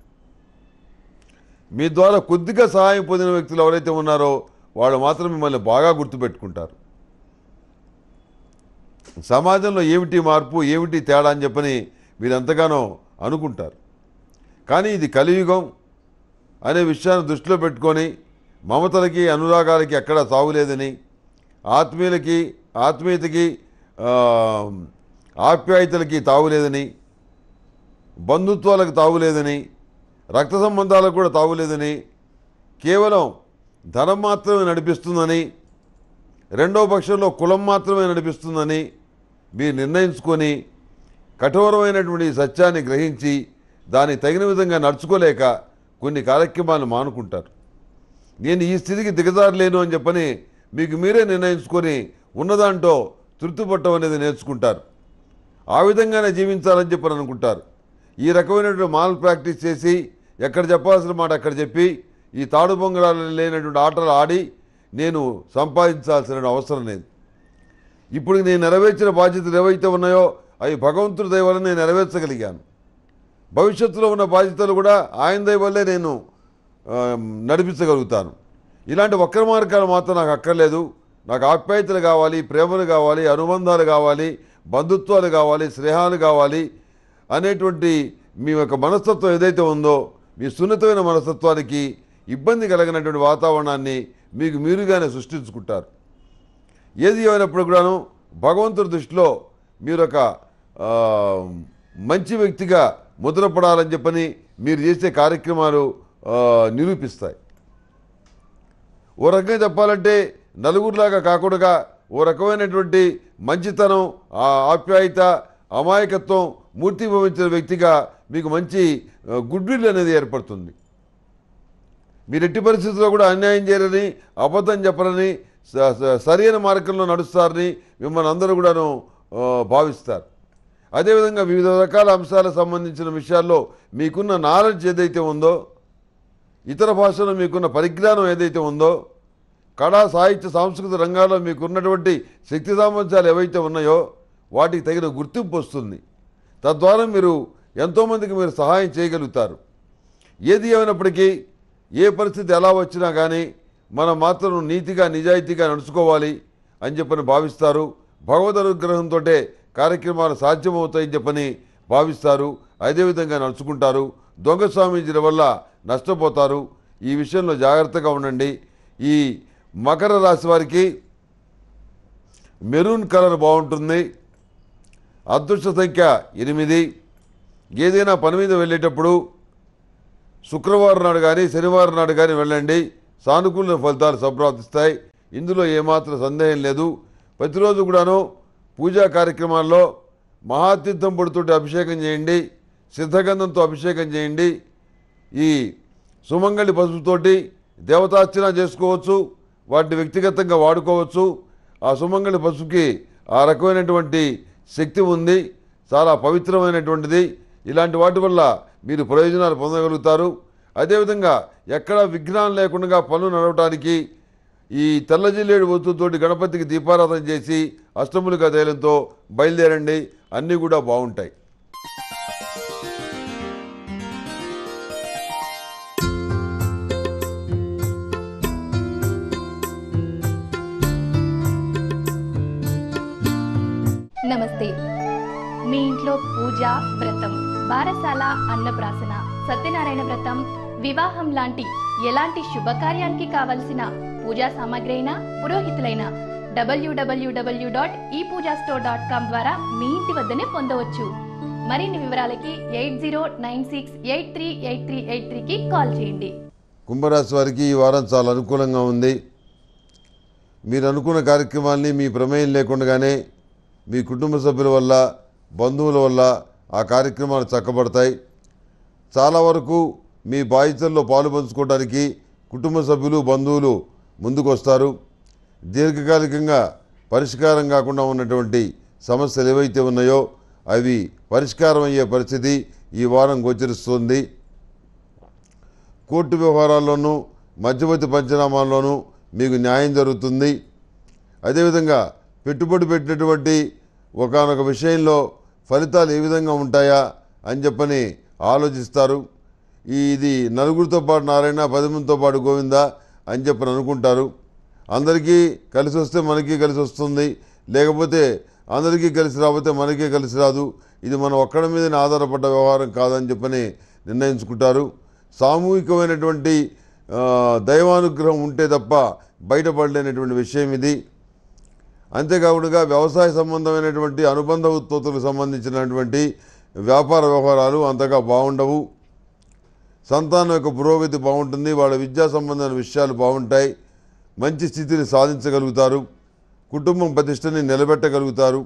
B: మీ ద్వారా కొద్దిగా సహాయం పొందిన వ్యక్తులు ఎవరైతే ఉన్నారో వాళ్ళు మాత్రం మిమ్మల్ని బాగా గుర్తుపెట్టుకుంటారు సమాజంలో ఏమిటి మార్పు ఏమిటి తేడా అని చెప్పని మీరు ఎంతగానో అనుకుంటారు కానీ ఇది కలియుగం అనే విషయాన్ని దృష్టిలో పెట్టుకొని మమతలకి అనురాగాలకి ఎక్కడా తావులేదని ఆత్మీయులకి ఆత్మీయతకి ఆ, ఆప్యాయతలకి తావులేదని బంధుత్వాలకు తావులేదని రక్త సంబంధాలకు కూడా తావులేదని కేవలం ధనం మాత్రమే నడిపిస్తుందని రెండవ పక్షంలో కులం మాత్రమే నడిపిస్తుందని మీరు నిర్ణయించుకొని కఠోరమైనటువంటి ఈ సత్యాన్ని గ్రహించి దానికి తగిన విధంగా నడుచుకోలేక కొన్ని కార్యక్రమాలు మానుకుంటారు నేను ఈ స్థితికి దిగజారలేను అని చెప్పని మీకు మీరే నిర్ణయించుకొని ఉన్నదాంట్లో తృప్తి పట్టం అనేది నేర్చుకుంటారు ఆ విధంగానే జీవించాలని చెప్పని అనుకుంటారు ఈ రకమైనటువంటి మాల్ ప్రాక్టీస్ చేసి ఎక్కడ చెప్పాల్సిన మాట అక్కడ చెప్పి ఈ తాడు బొంగరాలు లేనటువంటి ఆటలు ఆడి నేను సంపాదించాల్సిన అవసరం లేదు ఇప్పుడు నేను నెరవేర్చిన బాధ్యతలు ఏవైతే ఉన్నాయో అవి భగవంతుడి దయ వల్ల నేను నెరవేర్చగలిగాను భవిష్యత్తులో ఉన్న బాధ్యతలు కూడా ఆయన దయ వల్లే నేను ఆ, నడిపించగలుగుతాను ఇలాంటి వక్ర మార్గాలు మాత్రం నాకు అక్కర్లేదు నాకు ఆప్యాయతలు కావాలి ప్రేమలు కావాలి అనుబంధాలు కావాలి బంధుత్వాలు కావాలి స్నేహాలు కావాలి అనేటువంటి మీ యొక్క మనస్తత్వం ఏదైతే ఉందో మీ సున్నితమైన మనస్తత్వానికి ఇబ్బంది కలిగినటువంటి వాతావరణాన్ని మీకు మీరుగానే సృష్టించుకుంటారు ఏది ఏమైనప్పుడు కూడాను భగవంతుడి దృష్టిలో మీరు ఒక ఆ, మంచి వ్యక్తిగా ముద్రపడాలని చెప్పని మీరు చేసే కార్యక్రమాలు ఆ, నిరూపిస్తాయి ఓ రకంగా చెప్పాలంటే నలుగురిలాగా కాకుండా ఓ రకమైనటువంటి మంచితనం ఆ ఆప్యాయత అమాయకత్వం మూర్తి భవించిన వ్యక్తిగా మీకు మంచి గుడ్ విల్ అనేది ఏర్పడుతుంది మీరు ఎట్టి పరిస్థితుల్లో కూడా అన్యాయం చేయరని అబద్ధం చెప్పరని స- స- సరైన మార్గంలో నడుస్తారని మిమ్మల్ని అందరూ కూడాను ఆ, భావిస్తారు అదేవిధంగా వివిధ రకాల అంశాలకు సంబంధించిన విషయాల్లో మీకున్న నాలెడ్జ్ ఏదైతే ఉందో ఇతర భాషలో మీకున్న పరిజ్ఞానం ఏదైతే ఉందో కళా సాహిత్య సాంస్కృతిక రంగాల్లో మీకున్నటువంటి శక్తి సామర్థ్యాలు ఏవైతే ఉన్నాయో వాటికి తగిన గుర్తింపు వస్తుంది తద్వారా మీరు ఎంతోమందికి మీరు సహాయం చేయగలుగుతారు ఏది ఏమైనప్పటికీ ఏ పరిస్థితి ఎలా వచ్చినా కానీ మనం మాత్రం నీతిగా నిజాయితీగా నడుచుకోవాలి అని చెప్పని భావిస్తారు భగవద్ అనుగ్రహంతో కార్యక్రమాలు సాధ్యమవుతాయని చెప్పని భావిస్తారు అదేవిధంగా నడుచుకుంటారు దొంగ స్వామీజీల వల్ల నష్టపోతారు ఈ విషయంలో జాగ్రత్తగా ఉండండి ఈ మకర రాశి వారికి మెరూన్ కలర్ బాగుంటుంది అదృష్ట సంఖ్య ఎనిమిది ఏదైనా పని మీద వెళ్ళేటప్పుడు శుక్రవారం నాడు కానీ శనివారం నాడు కానీ వెళ్ళండి సానుకూల ఫలితాలు సంప్రాప్తిస్తాయి ఇందులో ఏమాత్రం సందేహం లేదు ప్రతిరోజు కూడాను పూజా కార్యక్రమాల్లో మహాతీర్థం పొడితోటి అభిషేకం చేయండి సిద్ధగంధంతో అభిషేకం చేయండి ఈ సుమంగళి పసుపుతోటి దేవతార్చన చేసుకోవచ్చు వాటిని వ్యక్తిగతంగా వాడుకోవచ్చు ఆ సుమంగళి పసుపుకి ఆ రకమైనటువంటి శక్తి ఉంది చాలా పవిత్రమైనటువంటిది ఇలాంటి వాటి వల్ల మీరు ప్రయోజనాలు పొందగలుగుతారు అదేవిధంగా ఎక్కడ విఘ్నాలు లేకుండా పనులు నడవటానికి ఈ తెల్ల జిల్లేడు వస్తువుతోటి గణపతికి దీపారాధన చేసి అష్టములుగా తైలంతో బయలుదేరండి అన్నీ కూడా బాగుంటాయి
A: నమస్తే మీ ఇంట్లో పూజ వ్రతం బారసాల అన్నప్రాసన సత్యనారాయణ వ్రతం వివాహం లాంటి ఎలాంటి శుభకార్యానికి కావలసిన పూజా సామాగ్రి అయినా పురోహితులైన డబ్ల్యూడబ్ల్యూడబ్ల్యూ dot E Pooja store dot com ద్వారా మీ ఇంటి వద్దనే పొందవచ్చు మరిన్ని వివరాలకి eight zero nine six eight three eight three eight త్రీకి కాల్ చేయండి
B: కుంభరాశి వారికి ఈ వారం చాలా అనుకూలంగా ఉంది మీరు అనుకున్న కార్యక్రమాల్ని మీ ప్రమేయం లేకుండానే మీ కుటుంబ సభ్యుల వల్ల బంధువుల వల్ల ఆ కార్యక్రమాలు చక్కబడతాయి చాలా వరకు మీ బాధ్యతల్లో పాలు పంచుకోవడానికి కుటుంబ సభ్యులు బంధువులు ముందుకు వస్తారు దీర్ఘకాలికంగా పరిష్కారం కాకుండా ఉన్నటువంటి సమస్యలు ఏవైతే ఉన్నాయో అవి పరిష్కారం అయ్యే పరిస్థితి ఈ వారం గోచరిస్తుంది కోర్టు వ్యవహారాల్లోనూ మధ్యవర్తి పంచనామాల్లోనూ మీకు న్యాయం జరుగుతుంది అదేవిధంగా పెట్టుబడి పెట్టినటువంటి ఒకానొక విషయంలో ఫలితాలు ఏ విధంగా ఉంటాయా అని చెప్పని ఆలోచిస్తారు ఈ ఇది నలుగురితో పాటు నారాయణ పది మందితో పాటు గోవిందా అని చెప్పని అనుకుంటారు అందరికీ కలిసి వస్తే మనకి కలిసి వస్తుంది లేకపోతే అందరికీ కలిసి రాకపోతే మనకే కలిసి రాదు ఇది మనం ఒక్కడి మీదనే ఆధారపడ్డ వ్యవహారం కాదని చెప్పని నిర్ణయించుకుంటారు సామూహికమైనటువంటి ఆ, దైవానుగ్రహం ఉంటే తప్ప బయటపడలేనటువంటి విషయం ఇది అంతేకాకుండా వ్యవసాయ సంబంధమైనటువంటి అనుబంధ ఉత్పత్తులకు సంబంధించినటువంటి వ్యాపార వ్యవహారాలు అంతగా బాగుండవు సంతానం యొక్క పురోగతి బాగుంటుంది వాళ్ళ విద్యా సంబంధమైన విషయాలు బాగుంటాయి మంచి స్థితిని సాధించగలుగుతారు కుటుంబం ప్రతిష్టని నిలబెట్టగలుగుతారు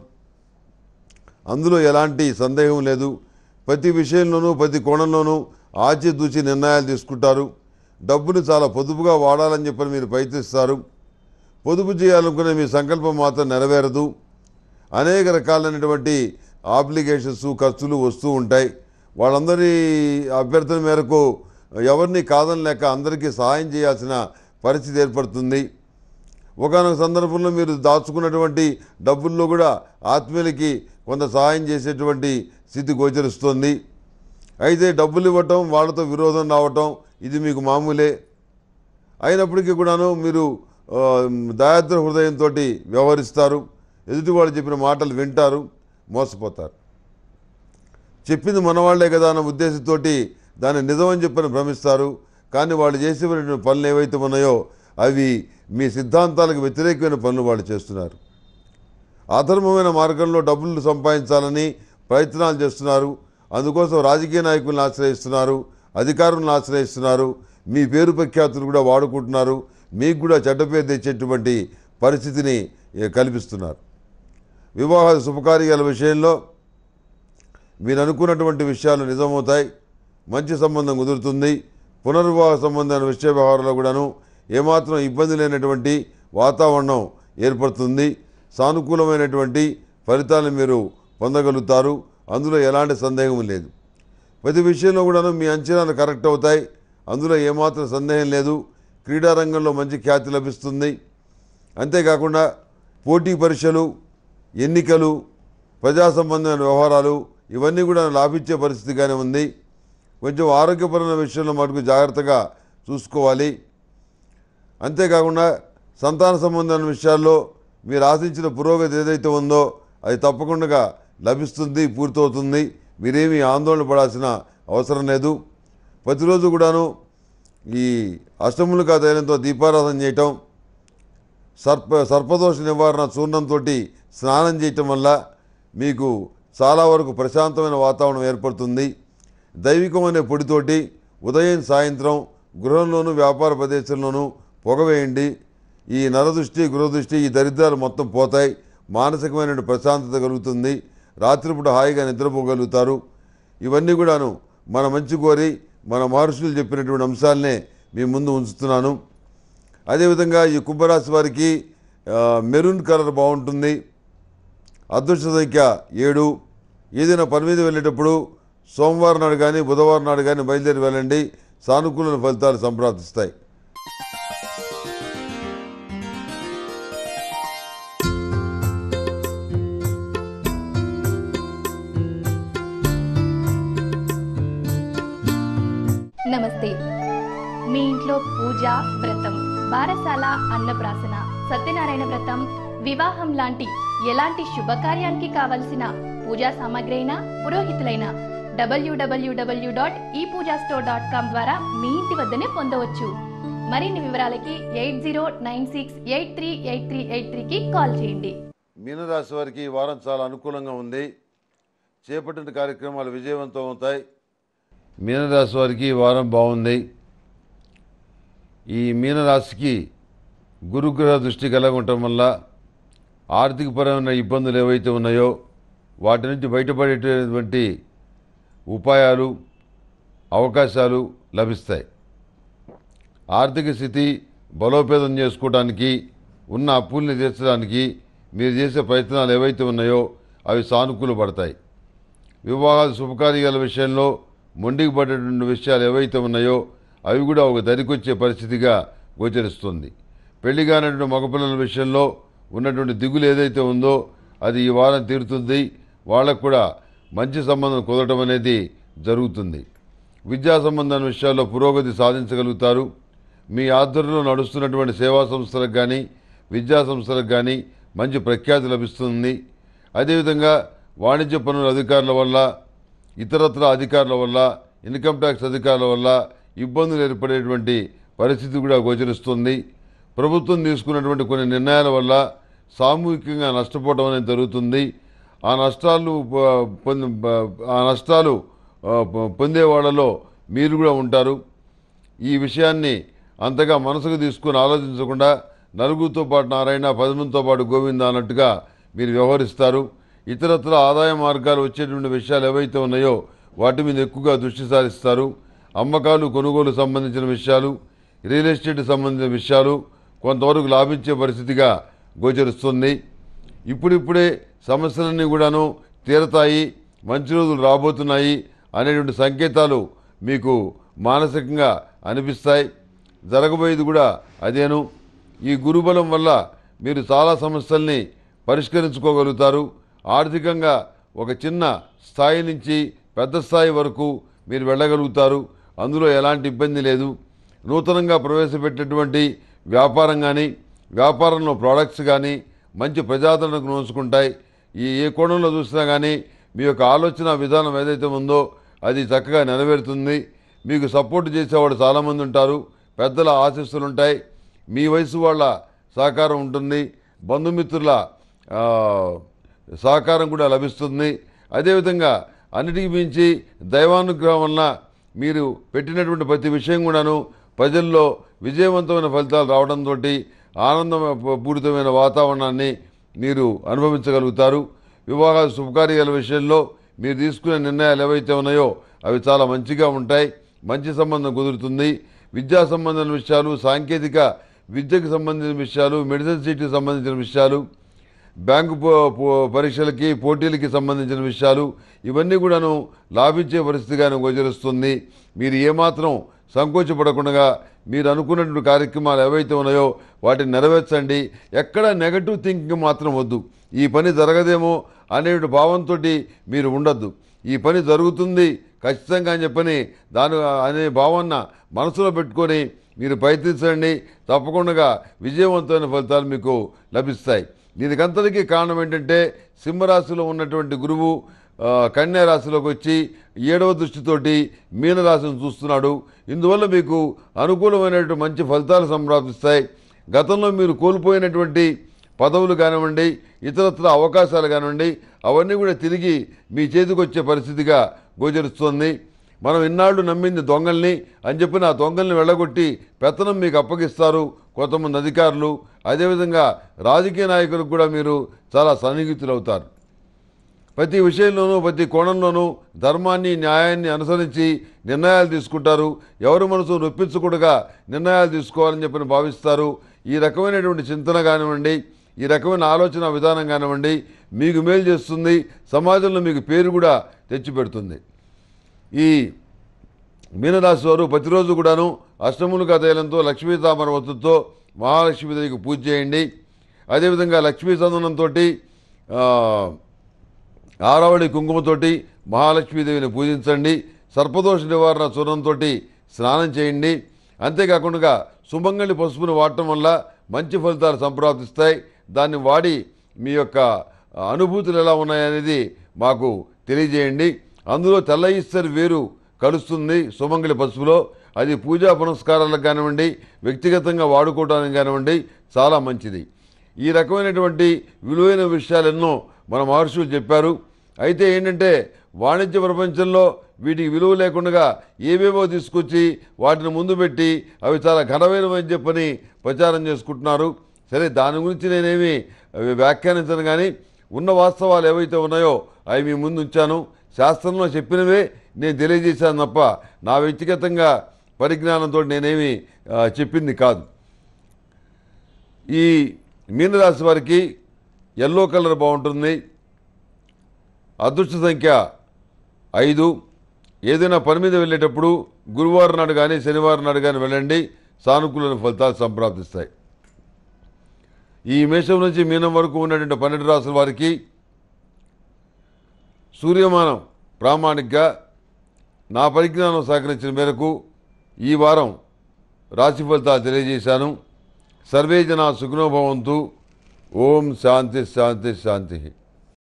B: అందులో ఎలాంటి సందేహం లేదు ప్రతి విషయంలోనూ ప్రతి కోణంలోనూ ఆచితూచి నిర్ణయాలు తీసుకుంటారు డబ్బును చాలా పొదుపుగా వాడాలని చెప్పని మీరు ప్రయత్నిస్తారు పొదుపు చేయాలనుకునే మీ సంకల్పం మాత్రం నెరవేరదు అనేక రకాలైనటువంటి ఆప్లికేషన్స్ ఖర్చులు వస్తూ ఉంటాయి వాళ్ళందరి అభ్యర్థన మేరకు ఎవరిని కాదనలేక అందరికీ సహాయం చేయాల్సిన పరిస్థితి ఏర్పడుతుంది ఒకనొక సందర్భంలో మీరు దాచుకున్నటువంటి డబ్బుల్లో కూడా ఆత్మీయులకి కొంత సహాయం చేసేటువంటి స్థితి గోచరిస్తుంది అయితే డబ్బులు ఇవ్వటం వాళ్ళతో విరోధం రావటం ఇది మీకు మామూలే అయినప్పటికీ కూడాను మీరు ఆ, దయాద్ర హృదయంతో వ్యవహరిస్తారు ఎదుటి వాళ్ళు చెప్పిన మాటలు వింటారు మోసపోతారు చెప్పింది మనవాళ్లే కదా అన్న ఉద్దేశంతో దాన్ని నిజమని చెప్పని భ్రమిస్తారు కానీ వాళ్ళు చేసేటువంటి పనులు ఏవైతే ఉన్నాయో అవి మీ సిద్ధాంతాలకు వ్యతిరేకమైన పనులు వాళ్ళు చేస్తున్నారు అధర్మమైన మార్గంలో డబ్బులు సంపాదించాలని ప్రయత్నాలు చేస్తున్నారు అందుకోసం రాజకీయ నాయకులను ఆశ్రయిస్తున్నారు అధికారులను ఆశ్రయిస్తున్నారు మీ పేరు ప్రఖ్యాతులు కూడా వాడుకుంటున్నారు మీకు కూడా చెడ్డ పేరు తెచ్చేటువంటి పరిస్థితిని ఏ, కల్పిస్తున్నారు వివాహ శుభకార్యాల విషయంలో మీరు అనుకున్నటువంటి విషయాలు నిజమవుతాయి మంచి సంబంధం కుదురుతుంది పునర్వివాహ సంబంధమైన విషయ వ్యవహారంలో కూడాను ఏమాత్రం ఇబ్బంది లేనటువంటి వాతావరణం ఏర్పడుతుంది సానుకూలమైనటువంటి ఫలితాలను మీరు పొందగలుగుతారు అందులో ఎలాంటి సందేహం లేదు ప్రతి విషయంలో కూడాను మీ అంచనాలు కరెక్ట్ అవుతాయి అందులో ఏమాత్రం సందేహం లేదు క్రీడారంగంలో మంచి ఖ్యాతి లభిస్తుంది అంతేకాకుండా పోటీ పరీక్షలు ఎన్నికలు ప్రజా సంబంధమైన వ్యవహారాలు ఇవన్నీ కూడా లాభించే పరిస్థితిగానే ఉంది కొంచెం ఆరోగ్యపరమైన విషయంలో మటుకు జాగ్రత్తగా చూసుకోవాలి అంతేకాకుండా సంతాన సంబంధమైన విషయాల్లో మీరు ఆశించిన పురోగతి ఏదైతే ఉందో అది తప్పకుండా లభిస్తుంది పూర్తవుతుంది మీరేమీ ఆందోళన పడాల్సిన అవసరం లేదు ప్రతిరోజు కూడాను ఈ అష్టములుగా తైలంతో దీపారాధన చేయటం సర్ప సర్పదోష నివారణ చూర్ణంతో స్నానం చేయటం వల్ల మీకు చాలా వరకు ప్రశాంతమైన వాతావరణం ఏర్పడుతుంది దైవికమైన పొడితోటి ఉదయం సాయంత్రం గృహంలోనూ వ్యాపార ప్రదేశంలోనూ పొగ వేయండి ఈ నరదృష్టి గృహదృష్టి ఈ దరిద్రాలు మొత్తం పోతాయి మానసికమైన ప్రశాంతత కలుగుతుంది రాత్రిపూట హాయిగా నిద్రపోగలుగుతారు ఇవన్నీ కూడాను మన మంచి కోరి మన మహర్షులు చెప్పినటువంటి అంశాలనే మీ ముందు ఉంచుతున్నాను అదేవిధంగా ఈ కుంభరాశి వారికి ఆ, మెరూన్ కలర్ బాగుంటుంది అదృష్ట సంఖ్య ఏడు ఏదైనా పని మీద వెళ్ళేటప్పుడు సోమవారం నాడు కానీ బుధవారం నాడు కానీ బయలుదేరి వెళ్ళండి సానుకూల ఫలితాలు సంప్రాప్తిస్తాయి
A: నమస్తే మీ ఇంట్లో పూజ వ్రతం బారసాల అన్నప్రాసన సత్యనారాయణ వ్రతం వివాహం లాంటి ఎలాంటి శుభకార్యానికి కావలసిన పూజా సామాగ్రి అయినా పురోహితులైన డబ్ల్యూడబ్ల్యూడబ్ల్యూ dot E Pooja store dot com ద్వారా మీ ఇంటి వద్దనే పొందవచ్చు మరిన్ని వివరాలకి eight zero nine six eight three eight three eight త్రీకి కాల్ చేయండి
B: మీనరాశి వారికి ఈ వారం చాలా అనుకూలంగా ఉంది చేపట్టిన కార్యక్రమాలు విజయవంతం అవుతాయి మీనరాశి వారికి ఈ వారం బాగుంది ఈ మీనరాశికి గురుగ్రహ దృష్టి కలిగి ఉండటం వల్ల ఆర్థికపరమైన ఇబ్బందులు ఏవైతే ఉన్నాయో వాటి నుంచి బయటపడేటటువంటి ఉపాయాలు అవకాశాలు లభిస్తాయి ఆర్థిక స్థితి బలోపేతం చేసుకోవడానికి ఉన్న అప్పుల్ని తీర్చడానికి మీరు చేసే ప్రయత్నాలు ఏవైతే ఉన్నాయో అవి సానుకూల పడతాయి వివాహాలు శుభకార్యాల విషయంలో మొండికి పడేటువంటి విషయాలు ఏవైతే ఉన్నాయో అవి కూడా ఒక దరికొచ్చే పరిస్థితిగా గోచరిస్తుంది పెళ్లి కానటువంటి మగపిల్లల విషయంలో ఉన్నటువంటి దిగులు ఏదైతే ఉందో అది ఈ వారం తీరుతుంది వాళ్ళకు కూడా మంచి సంబంధం కుదరటం అనేది జరుగుతుంది విద్యా సంబంధమైన విషయాల్లో పురోగతి సాధించగలుగుతారు మీ ఆధ్వర్యంలో నడుస్తున్నటువంటి సేవా సంస్థలకు కానీ విద్యా సంస్థలకు కానీ మంచి ప్రఖ్యాతి లభిస్తుంది అదేవిధంగా వాణిజ్య పన్నుల అధికారుల వల్ల ఇతరత్ర అధికారుల వల్ల ఇన్కమ్ ట్యాక్స్ అధికారుల వల్ల ఇబ్బందులు ఏర్పడేటువంటి పరిస్థితి కూడా గోచరిస్తుంది ప్రభుత్వం తీసుకున్నటువంటి కొన్ని నిర్ణయాల వల్ల సామూహికంగా నష్టపోవడం అనేది జరుగుతుంది ఆ నష్టాలు ప- పొంది ప- ఆ నష్టాలు ఆ, పొ- పొందే వాళ్ళలో మీరు కూడా ఉంటారు ఈ విషయాన్ని అంతగా మనసుకు తీసుకుని ఆలోచించకుండా నలుగురితో పాటు నారాయణ పదమందితో పాటు గోవింద అన్నట్టుగా మీరు వ్యవహరిస్తారు ఇతరత్ర ఆదాయ మార్గాలు వచ్చేటువంటి విషయాలు ఏవైతే ఉన్నాయో వాటి మీద ఎక్కువగా దృష్టి సారిస్తారు అమ్మకాలు కొనుగోలు సంబంధించిన విషయాలు రియల్ ఎస్టేట్ సంబంధించిన విషయాలు కొంతవరకు లాభించే పరిస్థితిగా గోచరిస్తుంది ఇప్పుడిప్పుడే సమస్యలన్నీ కూడాను తీరతాయి మంచి రోజులు రాబోతున్నాయి అనేటువంటి సంకేతాలు మీకు మానసికంగా అనిపిస్తాయి జరగబోయేది కూడా అదేను ఈ గురుబలం వల్ల మీరు చాలా సమస్యల్ని పరిష్కరించుకోగలుగుతారు ఆర్థికంగా ఒక చిన్న స్థాయి నుంచి పెద్ద స్థాయి వరకు మీరు వెళ్ళగలుగుతారు అందులో ఎలాంటి ఇబ్బంది లేదు నూతనంగా ప్రవేశపెట్టినటువంటి వ్యాపారం కానీ వ్యాపారంలో ప్రోడక్ట్స్ కానీ మంచి ప్రజాదరణకు నోచుకుంటాయి ఈ ఏ కోణంలో చూసినా కానీ మీ యొక్క ఆలోచన విధానం ఏదైతే ఉందో అది చక్కగా నెరవేరుతుంది మీకు సపోర్ట్ చేసేవాడు చాలామంది ఉంటారు పెద్దల ఆశీస్సులు ఉంటాయి మీ వయసు వాళ్ళ సహకారం ఉంటుంది బంధుమిత్రుల ఆ, సహకారం కూడా లభిస్తుంది అదేవిధంగా అన్నిటికీ మించి దైవానుగ్రహం వలన మీరు పెట్టినటువంటి ప్రతి విషయం కూడాను ప్రజల్లో విజయవంతమైన ఫలితాలు రావడంతో ఆనందం పూరితమైన వాతావరణాన్ని మీరు అనుభవించగలుగుతారు వివాహ శుభకార్యాల విషయంలో మీరు తీసుకునే నిర్ణయాలు ఏవైతే ఉన్నాయో అవి చాలా మంచిగా ఉంటాయి మంచి సంబంధం కుదురుతుంది విద్యా సంబంధించిన విషయాలు సాంకేతిక విద్యకు సంబంధించిన విషయాలు మెడిసిన్ సీట్కి సంబంధించిన విషయాలు బ్యాంకు పో- పో- పరీక్షలకి పోటీలకి సంబంధించిన విషయాలు ఇవన్నీ కూడాను లాభించే పరిస్థితిగానే గోచరిస్తుంది మీరు ఏమాత్రం సంకోచపడకుండా మీరు అనుకున్నటువంటి కార్యక్రమాలు ఏవైతే ఉన్నాయో వాటిని నెరవేర్చండి ఎక్కడ నెగటివ్ థింకింగ్ మాత్రం వద్దు ఈ పని జరగదేమో అనే భావంతో మీరు ఉండొద్దు ఈ పని జరుగుతుంది ఖచ్చితంగా అని చెప్పని దాని అనే భావన మనసులో పెట్టుకొని మీరు ప్రయత్నించండి తప్పకుండా విజయవంతమైన ఫలితాలు మీకు లభిస్తాయి దీనికంతటికీ కారణం ఏంటంటే సింహరాశిలో ఉన్నటువంటి గురువు ఆ, కన్యా రాశిలోకి వచ్చి ఏడవ దృష్టితోటి మీనరాశిని చూస్తున్నాడు ఇందువల్ల మీకు అనుకూలమైనటువంటి మంచి ఫలితాలు సంప్రాప్తిస్తాయి గతంలో మీరు కోల్పోయినటువంటి పదవులు కానివ్వండి ఇతరత్ర అవకాశాలు కానివ్వండి అవన్నీ కూడా తిరిగి మీ చేతికి వచ్చే పరిస్థితిగా గోచరిస్తుంది మనం ఇన్నాళ్ళు నమ్మింది దొంగల్ని అని చెప్పి ఆ దొంగల్ని వెళ్ళగొట్టి పెత్తనం మీకు అప్పగిస్తారు కొంతమంది అధికారులు అదేవిధంగా రాజకీయ నాయకులకు కూడా మీరు చాలా సన్నిహితులు అవుతారు ప్రతి విషయంలోనూ ప్రతి కోణంలోనూ ధర్మాన్ని న్యాయాన్ని అనుసరించి నిర్ణయాలు తీసుకుంటారు ఎవరి మనసు నొప్పించకూడగా నిర్ణయాలు తీసుకోవాలని చెప్పని భావిస్తారు ఈ రకమైనటువంటి చింతన కానివ్వండి ఈ రకమైన ఆలోచన విధానం కానివ్వండి మీకు మేలు చేస్తుంది సమాజంలో మీకు పేరు కూడా తెచ్చిపెడుతుంది ఈ మీనరాశి వారు ప్రతిరోజు కూడాను అష్టములుగా తైలంతో లక్ష్మీ తామర వత్తుతో మహాలక్ష్మీదేవికి పూజ చేయండి అదేవిధంగా లక్ష్మీ చందనంతో ఆరవళి కుంకుమతోటి మహాలక్ష్మీదేవిని పూజించండి సర్పదోష నివారణ చూర్ణంతో స్నానం చేయండి అంతేకాకుండా సుమంగళి పసుపుని వాడటం వల్ల మంచి ఫలితాలు సంప్రాప్తిస్తాయి దాన్ని వాడి మీ యొక్క అనుభూతులు ఎలా ఉన్నాయనేది మాకు తెలియజేయండి అందులో తెల్ల ఈస్టర్ వేరు కలుస్తుంది సుమంగళి పసుపులో అది పూజా పునస్కారాలకు కానివ్వండి వ్యక్తిగతంగా వాడుకోవడానికి కానివ్వండి చాలా మంచిది ఈ రకమైనటువంటి విలువైన విషయాలు ఎన్నో మన మహర్షులు చెప్పారు అయితే ఏంటంటే వాణిజ్య ప్రపంచంలో వీటికి విలువ లేకుండా ఏవేవో తీసుకొచ్చి వాటిని ముందు పెట్టి అవి చాలా ఘనమైనవని చెప్పని ప్రచారం చేసుకుంటున్నారు సరే దాని గురించి నేనేమి అవి వ్యాఖ్యానించను కానీ ఉన్న వాస్తవాలు ఏవైతే ఉన్నాయో అవి మీ ముందు ఉంచాను శాస్త్రంలో చెప్పినవే నేను తెలియజేశాను తప్ప నా వ్యక్తిగతంగా పరిజ్ఞానంతో నేనేమి ఆ, చెప్పింది కాదు ఈ మీనరాశి వారికి ఎల్లో కలర్ బాగుంటుంది అదృష్ట సంఖ్య ఐదు ఏదైనా పని మీద వెళ్ళేటప్పుడు గురువారం నాడు కానీ శనివారం నాడు కానీ వెళ్ళండి సానుకూల ఫలితాలు సంప్రాప్తిస్తాయి ఈ మేషం నుంచి మీనం వరకు ఉన్నటువంటి పన్నెండు రాసుల వారికి సూర్యమానం ప్రామాణికగా నా పరిజ్ఞానం సహకరించిన మేరకు ఈ వారం రాశి ఫలితాలు తెలియజేశాను సర్వే జన సుఖనోభవంతు ఓం శాంతి శాంతి శాంతి